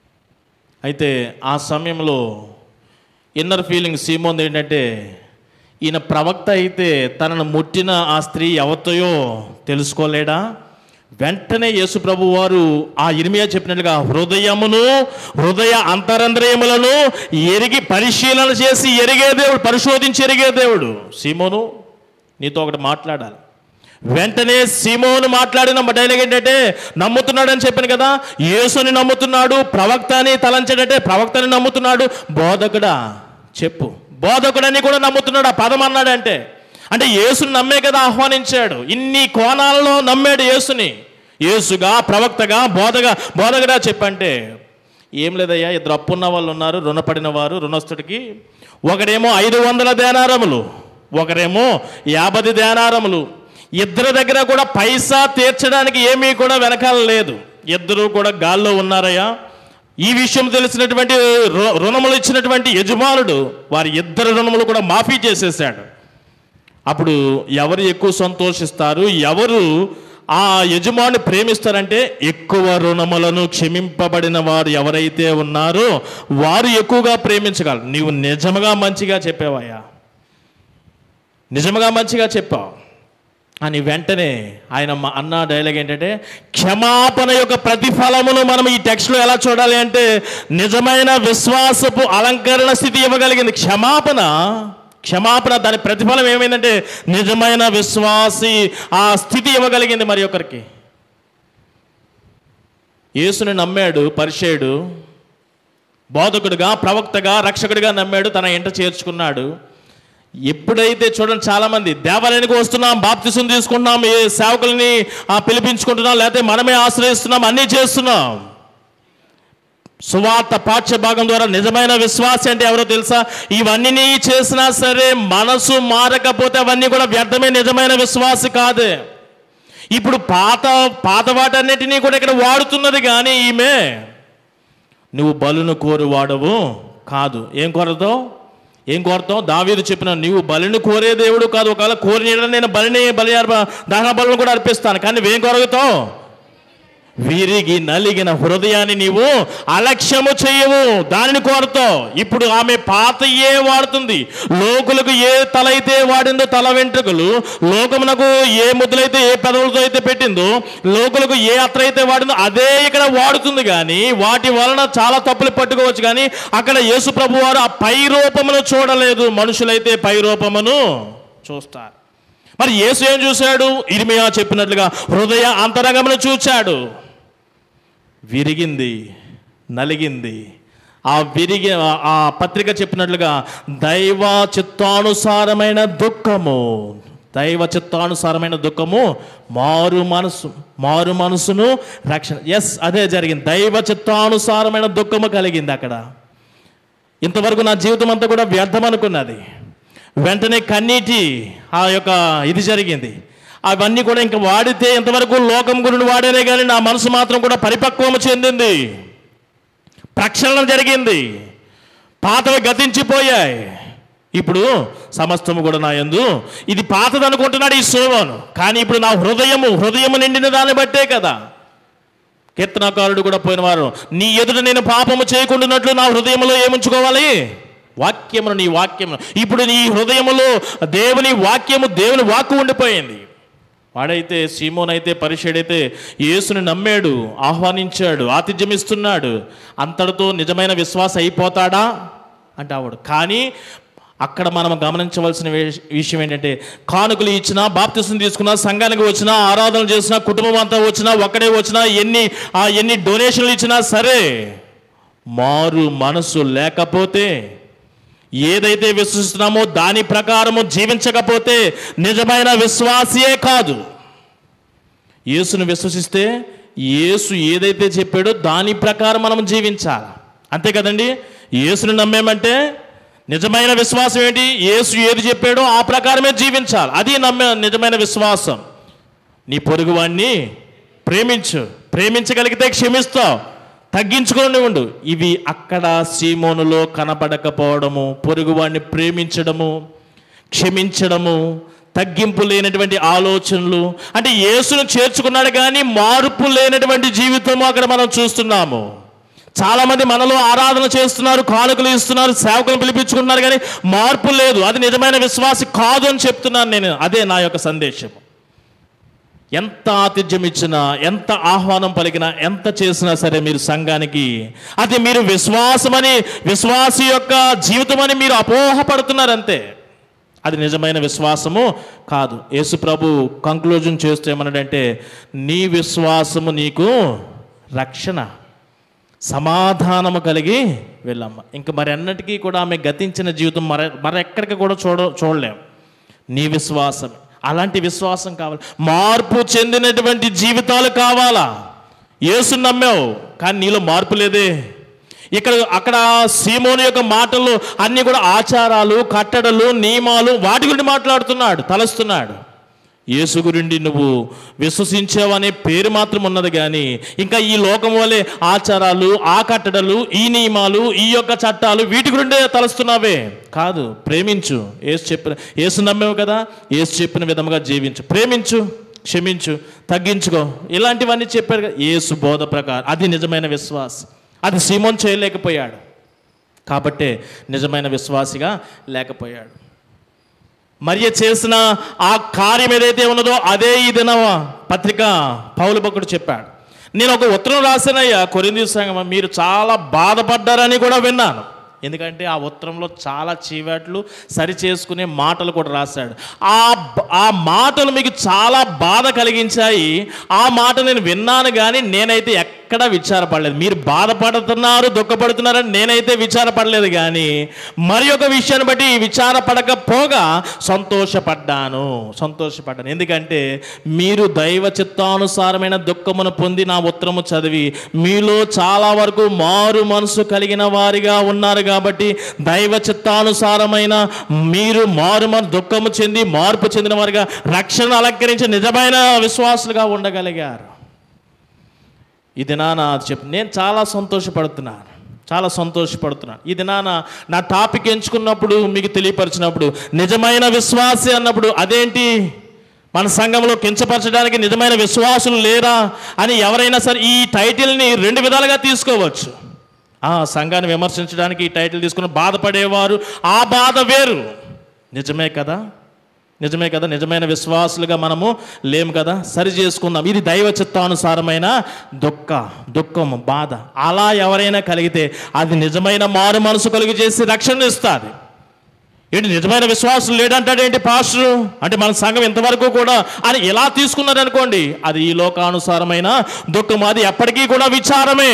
అయితే ఆ సమయంలో ఇన్నర్ ఫీలింగ్ సీమోంది ఏంటంటే ఈయన ప్రవక్త అయితే తనను ముట్టిన ఆ స్త్రీ ఎవరితోయో తెలుసుకోలేడా వెంటనే యేసు ప్రభు వారు ఆ ఇరిమియా చెప్పినట్లుగా హృదయమును హృదయ అంతరంద్రియములను ఎరిగి పరిశీలన చేసి ఎరిగే దేవుడు పరిశోధించి ఎరిగే దేవుడు సీమోను నీతో ఒకటి మాట్లాడాలి వెంటనే సీమోను మాట్లాడిన డైలాగ్ ఏంటంటే నమ్ముతున్నాడని చెప్పాను కదా యేసుని నమ్ముతున్నాడు ప్రవక్త అని తలంచాడంటే ప్రవక్తని నమ్ముతున్నాడు బోధకుడా చెప్పు బోధకుడని కూడా నమ్ముతున్నాడు ఆ పదం అన్నాడంటే అంటే యేసుని నమ్మే కదా ఆహ్వానించాడు ఇన్ని కోణాలలో నమ్మాడు యేసుని యేసుగా ప్రవక్తగా బోధగా బోధకుడా చెప్పంటే ఏం లేదయ్యా ఇద్దరు అప్పున్న వాళ్ళు ఉన్నారు రుణపడిన వారు రుణస్థుడికి ఒకడేమో ఐదు వందల దేనారములు ఒకరేమో యాభై దేనారములు ఇద్దరి దగ్గర కూడా పైసా తీర్చడానికి ఏమీ కూడా వెనకాల లేదు ఇద్దరు కూడా గాల్లో ఉన్నారయ్యా ఈ విషయం తెలిసినటువంటి రు- రుణములు ఇచ్చినటువంటి యజమానుడు వారి ఇద్దరు రుణములు కూడా మాఫీ చేసేసాడు అప్పుడు ఎవరు ఎక్కువ సంతోషిస్తారు ఎవరు ఆ యజమాని ప్రేమిస్తారంటే ఎక్కువ రుణములను క్షమింపబడిన వారు ఎవరైతే ఉన్నారో వారు ఎక్కువగా ప్రేమించగలరు నీవు నిజముగా మంచిగా చెప్పావయ్యా నిజముగా మంచిగా చెప్పావు అని వెంటనే ఆయన మా అన్న డైలాగ్ ఏంటంటే క్షమాపణ యొక్క ప్రతిఫలమును మనం ఈ టెక్స్ట్లో ఎలా చూడాలి అంటే నిజమైన విశ్వాసపు అలంకరణ స్థితి ఇవ్వగలిగింది క్షమాపణ క్షమాపణ దాని ప్రతిఫలం ఏమైందంటే నిజమైన విశ్వాసి ఆ స్థితి ఇవ్వగలిగింది మరి ఒకరికి యేసుని నమ్మాడు పరిచయుడు బోధకుడిగా ప్రవక్తగా రక్షకుడిగా నమ్మాడు తన ఇంట చేర్చుకున్నాడు ఎప్పుడైతే చూడండి చాలామంది దేవాలయానికి వస్తున్నాం బాప్తిసం తీసుకుంటున్నాం ఏ సేవకుల్ని ఆ, పిలిపించుకుంటున్నాం లేకపోతే మనమే ఆశ్రయిస్తున్నాం అన్నీ చేస్తున్నాం సువార్త పాఠ్య భాగం ద్వారా నిజమైన విశ్వాసి అంటే ఎవరో తెలుసా ఇవన్నీ చేసినా సరే మనసు మారకపోతే అవన్నీ కూడా వ్యర్థమే నిజమైన విశ్వాసి కాదే ఇప్పుడు పాత పాత వాటన్నిటినీ కూడా ఇక్కడ వాడుతున్నది కానీ ఈమె నువ్వు బలును కోరు వాడవు కాదు ఏం కోరతావు ఏం కోరతావు దావీదు చెప్పిన నువ్వు బలిని కోరే దేవుడు కాదు ఒకవేళ కోరిన నేను బలిని బలి అర్ప దహన బలును కూడా అర్పిస్తాను కానీ నువ్వేం కొరగుతావు విరిగి నలిగిన హృదయాన్ని నీవు అలక్ష్యము చేయవు దానిని కోరుతావు ఇప్పుడు ఆమె పాతయే వాడుతుంది లోకులకు ఏ తల అయితే వాడిందో తల వెంట్రుకలు లోకమునకు ఏ ముద్దులైతే ఏ పెదవులతో అయితే పెట్టిందో లోకులకు ఏ అత్ర అయితే వాడిందో అదే ఇక్కడ వాడుతుంది కానీ వాటి వలన చాలా తప్పులు పట్టుకోవచ్చు కానీ అక్కడ యేసు ప్రభు వారు ఆ పై రూపమును చూడలేదు మనుషులైతే పై రూపమును చూస్తారు మరి యేసు ఏం చూశాడు ఇరిమియా చెప్పినట్లుగా హృదయ అంతరంగమును చూచాడు విరిగింది నలిగింది ఆ విరిగి ఆ పత్రిక చెప్పినట్లుగా దైవ చిత్తానుసారమైన దుఃఖము దైవ చిత్తానుసారమైన దుఃఖము మారు మనసు మారు మనసును రక్షణ ఎస్ అదే జరిగింది దైవ చిత్తానుసారమైన దుఃఖము కలిగింది అక్కడ ఇంతవరకు నా జీవితం అంతా కూడా వ్యర్థం అనుకున్నది వెంటనే కన్నీటి ఆ యొక్క ఇది జరిగింది అవన్నీ కూడా ఇంకా వాడితే ఇంతవరకు లోకం గురించి వాడేనే కానీ నా మనసు మాత్రం కూడా పరిపక్వము చెందింది ప్రక్షాళన జరిగింది పాతవి గతించిపోయాయి ఇప్పుడు సమస్తము కూడా నా యందు ఇది పాతది అనుకుంటున్నాడు ఈ సోమను కానీ ఇప్పుడు నా హృదయము హృదయము నిండిన దాన్ని బట్టే కదా కీర్తనకారుడు కూడా పోయిన వారు నీ ఎదుట నేను పాపము చేయకుండానట్లు నా హృదయంలో ఏముంచుకోవాలి వాక్యమును నీ వాక్యమును ఇప్పుడు నీ హృదయములో దేవుని వాక్యము దేవుని వాక్కు ఉండిపోయింది వాడైతే సీమోనైతే పరిచయుడైతే యేసుని నమ్మాడు ఆహ్వానించాడు ఆతిథ్యం ఇస్తున్నాడు అంతటితో నిజమైన విశ్వాసం అయిపోతాడా అంటే ఆవిడు కానీ అక్కడ మనం గమనించవలసిన విష- విషయం ఏంటంటే కానుకలు ఇచ్చినా బాప్తిసం తీసుకున్నా సంఘానికి వచ్చినా ఆరాధన చేసినా కుటుంబం అంతా వచ్చినా ఒక్కడే వచ్చినా ఎన్ని ఆ ఎన్ని డొనేషన్లు ఇచ్చినా సరే మారు మనసు లేకపోతే ఏదైతే విశ్వసిస్తున్నామో దాని ప్రకారము జీవించకపోతే నిజమైన విశ్వాసియే కాదు యేసును విశ్వసిస్తే యేసు ఏదైతే చెప్పాడో దాని ప్రకారం మనం జీవించాలి అంతే కదండి యేసుని నమ్మేమంటే నిజమైన విశ్వాసం ఏంటి యేసు ఏది చెప్పాడో ఆ ప్రకారమే జీవించాలి అది నమ్మే నిజమైన విశ్వాసం నీ పొరుగువాణ్ణి ప్రేమించు ప్రేమించగలిగితే క్షమిస్తావు తగ్గించుకొని ఉండు ఇవి అక్కడ సీమోనులో కనపడకపోవడము పొరుగువాడిని ప్రేమించడము క్షమించడము తగ్గింపు లేనటువంటి ఆలోచనలు అంటే యేసును చేర్చుకున్నాడు కానీ మార్పు లేనటువంటి జీవితము అక్కడ మనం చూస్తున్నాము చాలా మంది మనలో ఆరాధన చేస్తున్నారు కానుకలు ఇస్తున్నారు సేవకులు పిలిపించుకుంటున్నారు కానీ మార్పు లేదు అది నిజమైన విశ్వాసి కాదు అని చెప్తున్నాను నేను అదే నా యొక్క సందేశం ఎంత ఆతిథ్యం ఇచ్చినా ఎంత ఆహ్వానం పలికినా ఎంత చేసినా సరే మీరు సంఘానికి అది మీరు విశ్వాసమని విశ్వాసి యొక్క జీవితం అని మీరు అపోహపడుతున్నారు అంతే అది నిజమైన విశ్వాసము కాదు యేసు ప్రభు కంక్లూజన్ చేస్తూ ఏమన్నాడంటే నీ విశ్వాసము నీకు రక్షణ సమాధానము కలిగి వెళ్ళమ్మ ఇంకా మరి అన్నటికీ కూడా ఆమె గతించిన జీవితం మర మరెక్కడికి కూడా చూడ చూడలేం నీ విశ్వాసం అలాంటి విశ్వాసం కావాలి మార్పు చెందినటువంటి జీవితాలు కావాలా యేసు నమ్మావు కానీ నీలో మార్పు లేదే ఇక్కడ అక్కడ సీమోని యొక్క మాటలు అన్నీ కూడా ఆచారాలు కట్టడలు నియమాలు వాటి గురించి మాట్లాడుతున్నాడు తలస్తున్నాడు యేసు గురించి నువ్వు విశ్వసించావనే పేరు మాత్రం ఉన్నది కానీ ఇంకా ఈ లోకం వల్లే ఆచారాలు ఆ కట్టడలు ఈ నియమాలు ఈ యొక్క చట్టాలు వీటి గురిండే తలస్తున్నావే కాదు ప్రేమించు ఏసు చెప్పిన ఏసు నమ్మేవు కదా ఏసు చెప్పిన విధముగా జీవించు ప్రేమించు క్షమించు తగ్గించుకో ఇలాంటివన్నీ చెప్పారు కదా ఏసు బోధ ప్రకారం అది నిజమైన విశ్వాసం అది సీమోన్ చేయలేకపోయాడు కాబట్టే నిజమైన విశ్వాసిగా లేకపోయాడు మరియ చేసిన ఆ కార్యం ఏదైతే ఉన్నదో అదే ఈ దిన పత్రిక పౌలు భక్తుడు చెప్పాడు నేను ఒక ఉత్తరం రాశానయ్యా కొరింది సంగమ మీరు చాలా బాధపడ్డారని కూడా విన్నాను ఎందుకంటే ఆ ఉత్తరంలో చాలా చీవాట్లు సరి చేసుకునే మాటలు కూడా రాశాడు ఆ బ- ఆ మాటలు మీకు చాలా బాధ కలిగించాయి ఆ మాట నేను విన్నాను కానీ నేనైతే ఎక్కడా విచారపడలేదు మీరు బాధపడుతున్నారు దుఃఖపడుతున్నారని నేనైతే విచారపడలేదు కానీ మరి ఒక విషయాన్ని బట్టి విచారపడకపోగా సంతోషపడ్డాను సంతోషపడ్డాను ఎందుకంటే మీరు దైవ చిత్తానుసారమైన దుఃఖమును పొంది నా ఉత్తరము చదివి మీలో చాలా వరకు మారు మనసు కలిగిన వారిగా ఉన్నారు కాబట్టి దైవ చిత్తానుసారమైన మీరు మారు మన దుఃఖము చెంది మార్పు చెందిన వారిగా రక్షణ అలంకరించి నిజమైన విశ్వాసులుగా ఉండగలిగారు ఇది నాన్న చెప్పు నేను చాలా సంతోషపడుతున్నాను చాలా సంతోషపడుతున్నాను ఇది నాన్న నా టాపిక్ ఎంచుకున్నప్పుడు మీకు తెలియపరిచినప్పుడు నిజమైన విశ్వాసి అన్నప్పుడు అదేంటి మన సంఘంలో కించపరచడానికి నిజమైన విశ్వాసులు లేరా అని ఎవరైనా సరే ఈ టైటిల్ని రెండు విధాలుగా తీసుకోవచ్చు ఆ సంఘాన్ని విమర్శించడానికి ఈ టైటిల్ తీసుకుని బాధపడేవారు ఆ బాధ వేరు నిజమే కదా నిజమే కదా నిజమైన విశ్వాసులుగా మనము లేము కదా సరి చేసుకుందాం ఇది దైవ చిత్తానుసారమైన దుఃఖ దుఃఖము బాధ అలా ఎవరైనా కలిగితే అది నిజమైన మారు మనసు కలిగి చేసి రక్షణ ఇస్తుంది ఏంటి నిజమైన విశ్వాసం లేడంటాడు ఏంటి పాస్టరు అంటే మన సంఘం ఇంతవరకు కూడా అని ఎలా తీసుకున్నారు అనుకోండి అది ఈ లోకానుసారమైన దుఃఖం అది ఎప్పటికీ కూడా విచారమే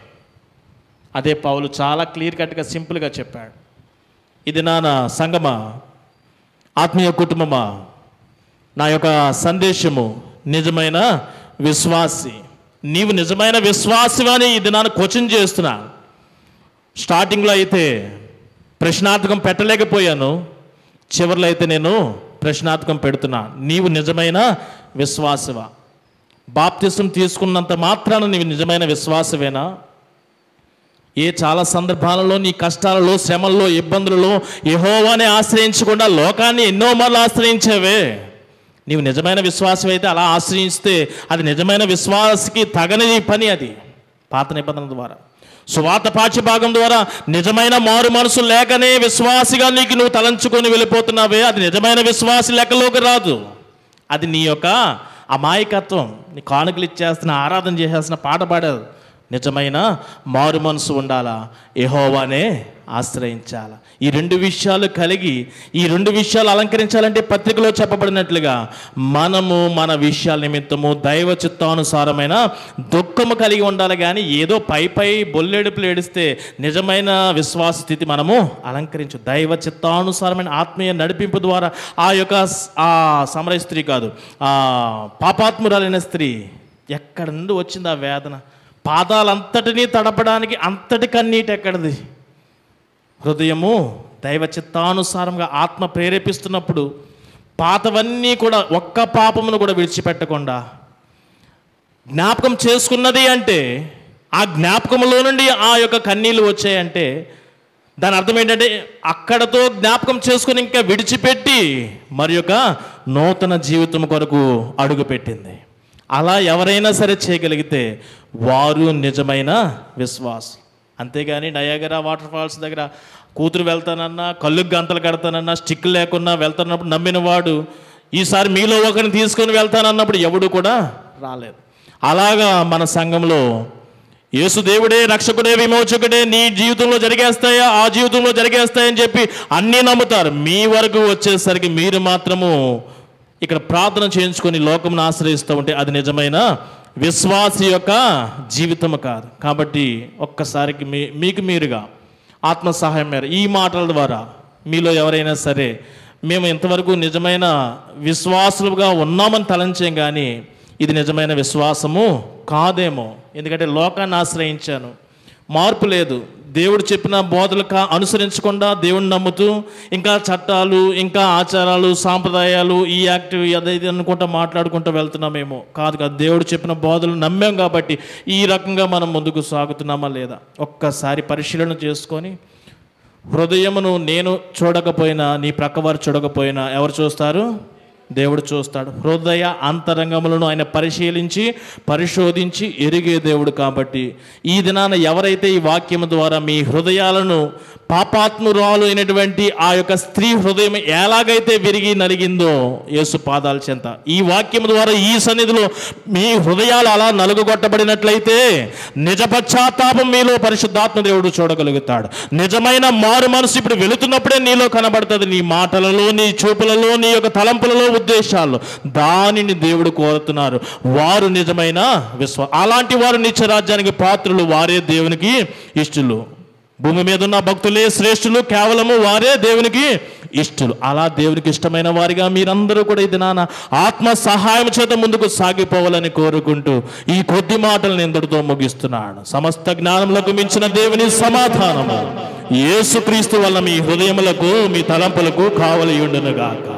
అదే పౌలు చాలా క్లియర్ కట్గా సింపుల్గా చెప్పాడు ఇది నాన్న సంగమా ఆత్మీయ కుటుంబమా నా యొక్క సందేశము నిజమైన విశ్వాసి నీవు నిజమైన విశ్వాసివని ఇది నాన్న క్వశ్చన్ చేస్తున్నా స్టార్టింగ్లో అయితే ప్రశ్నార్థకం పెట్టలేకపోయాను చివరిలో అయితే నేను ప్రశ్నార్థకం పెడుతున్నా నీవు నిజమైన విశ్వాసవా బాప్తిసం తీసుకున్నంత మాత్రాన నీవు నిజమైన విశ్వాసవేనా ఏ చాలా సందర్భాలలో నీ కష్టాలలో శ్రమల్లో ఇబ్బందులలో యహోవానే ఆశ్రయించకుండా లోకాన్ని ఎన్నో మార్లు ఆశ్రయించావే నీవు నిజమైన విశ్వాసం అయితే అలా ఆశ్రయిస్తే అది నిజమైన విశ్వాసకి తగని పని అది పాత నిబంధనల ద్వారా సువాత పాఠ్యభాగం ద్వారా నిజమైన మారు మనసు లేకనే విశ్వాసిగా నీకు నువ్వు తలంచుకొని వెళ్ళిపోతున్నావే అది నిజమైన విశ్వాసి లెక్కలోకి రాదు అది నీ యొక్క అమాయకత్వం నీ కానుకలు ఇచ్చేస్తున్న ఆరాధన చేసేస్తున్న పాట పాడదు నిజమైన మారు మనసు ఉండాలా ఎహోవానే ఆశ్రయించాలా ఈ రెండు విషయాలు కలిగి ఈ రెండు విషయాలు అలంకరించాలంటే పత్రికలో చెప్పబడినట్లుగా మనము మన విషయాల నిమిత్తము దైవ చిత్తానుసారమైన దుఃఖము కలిగి ఉండాలి కానీ ఏదో పై పై బొల్లెడుపులు ఏడిస్తే నిజమైన విశ్వాస స్థితి మనము అలంకరించు దైవ చిత్తానుసారమైన ఆత్మీయ నడిపింపు ద్వారా ఆ యొక్క స్- ఆ సమరయ స్త్రీ కాదు ఆ పాపాత్మురాలైన స్త్రీ ఎక్కడి నుండి వచ్చింది ఆ వేదన పాదాలంతటినీ తడపడానికి అంతటి కన్నీటి ఎక్కడిది హృదయము దైవ చిత్తానుసారంగా ఆత్మ ప్రేరేపిస్తున్నప్పుడు పాతవన్నీ కూడా ఒక్క పాపమును కూడా విడిచిపెట్టకుండా జ్ఞాపకం చేసుకున్నది అంటే ఆ జ్ఞాపకంలో నుండి ఆ యొక్క కన్నీళ్ళు వచ్చాయంటే దాని అర్థం ఏంటంటే అక్కడతో జ్ఞాపకం చేసుకుని ఇంకా విడిచిపెట్టి మరి యొక్క నూతన జీవితం కొరకు అడుగుపెట్టింది అలా ఎవరైనా సరే చేయగలిగితే వారు నిజమైన విశ్వాసం అంతేగాని నయాగరా వాటర్ ఫాల్స్ దగ్గర కూతురు వెళ్తానన్నా కళ్ళు గంతలు కడతానన్నా స్టిక్ లేకున్నా వెళ్తానప్పుడు నమ్మిన వాడు ఈసారి మీలో ఒకరిని తీసుకొని వెళ్తానన్నప్పుడు ఎవడు కూడా రాలేదు అలాగా మన సంఘంలో యేసు దేవుడే రక్షకుడే విమోచకుడే నీ జీవితంలో జరిగేస్తాయా ఆ జీవితంలో జరిగేస్తాయని చెప్పి అన్నీ నమ్ముతారు మీ వరకు వచ్చేసరికి మీరు మాత్రము ఇక్కడ ప్రార్థన చేయించుకొని లోకమును ఆశ్రయిస్తూ ఉంటే అది నిజమైన విశ్వాసి యొక్క జీవితము కాదు కాబట్టి ఒక్కసారికి మీ మీకు మీరుగా ఆత్మ సహాయం మేర ఈ మాటల ద్వారా మీలో ఎవరైనా సరే మేము ఇంతవరకు నిజమైన విశ్వాసులుగా ఉన్నామని తలంచాం కానీ ఇది నిజమైన విశ్వాసము కాదేమో ఎందుకంటే లోకాన్ని ఆశ్రయించాను మార్పు లేదు దేవుడు చెప్పిన బోధలు కా అనుసరించకుండా దేవుడిని నమ్ముతూ ఇంకా చట్టాలు ఇంకా ఆచారాలు సాంప్రదాయాలు ఈ యాక్టివ్ అదైతే అనుకుంటా మాట్లాడుకుంటూ వెళ్తున్నామేమో కాదు కాదు దేవుడు చెప్పిన బోధలు నమ్మాం కాబట్టి ఈ రకంగా మనం ముందుకు సాగుతున్నామా లేదా ఒక్కసారి పరిశీలన చేసుకొని హృదయమును నేను చూడకపోయినా నీ ప్రక్కవారు చూడకపోయినా ఎవరు చూస్తారు దేవుడు చూస్తాడు హృదయ అంతరంగములను ఆయన పరిశీలించి పరిశోధించి ఎరిగే దేవుడు కాబట్టి ఈ దినాన ఎవరైతే ఈ వాక్యము ద్వారా మీ హృదయాలను పాపాత్మురాలు అయినటువంటి ఆ యొక్క స్త్రీ హృదయం ఎలాగైతే విరిగి నలిగిందో యేసు పాదాల చెంత ఈ వాక్యము ద్వారా ఈ సన్నిధిలో మీ హృదయాలు అలా నలుగుగొట్టబడినట్లయితే నిజ పశ్చాత్తాపం మీలో పరిశుద్ధాత్మ దేవుడు చూడగలుగుతాడు నిజమైన మారు మనసు ఇప్పుడు వెళుతున్నప్పుడే నీలో కనబడుతుంది నీ మాటలలో నీ చూపులలో నీ యొక్క తలంపులలో ఉద్దేశాలు దానిని దేవుడు కోరుతున్నారు వారు నిజమైన విశ్వ అలాంటి వారు నిత్య రాజ్యానికి పాత్రులు వారే దేవునికి ఇష్టలు భూమి మీద ఉన్న భక్తులే శ్రేష్ఠులు కేవలము వారే దేవునికి ఇష్టలు అలా దేవునికి ఇష్టమైన వారిగా మీరందరూ కూడా ఇది నాన్న ఆత్మ సహాయం చేత ముందుకు సాగిపోవాలని కోరుకుంటూ ఈ కొద్ది మాటలను ఇంతటితో ముగిస్తున్నాను సమస్త జ్ఞానములకు మించిన దేవుని సమాధానము యేసుక్రీస్తు వల్ల మీ హృదయములకు మీ తలంపులకు కావలి ఉండునుగాక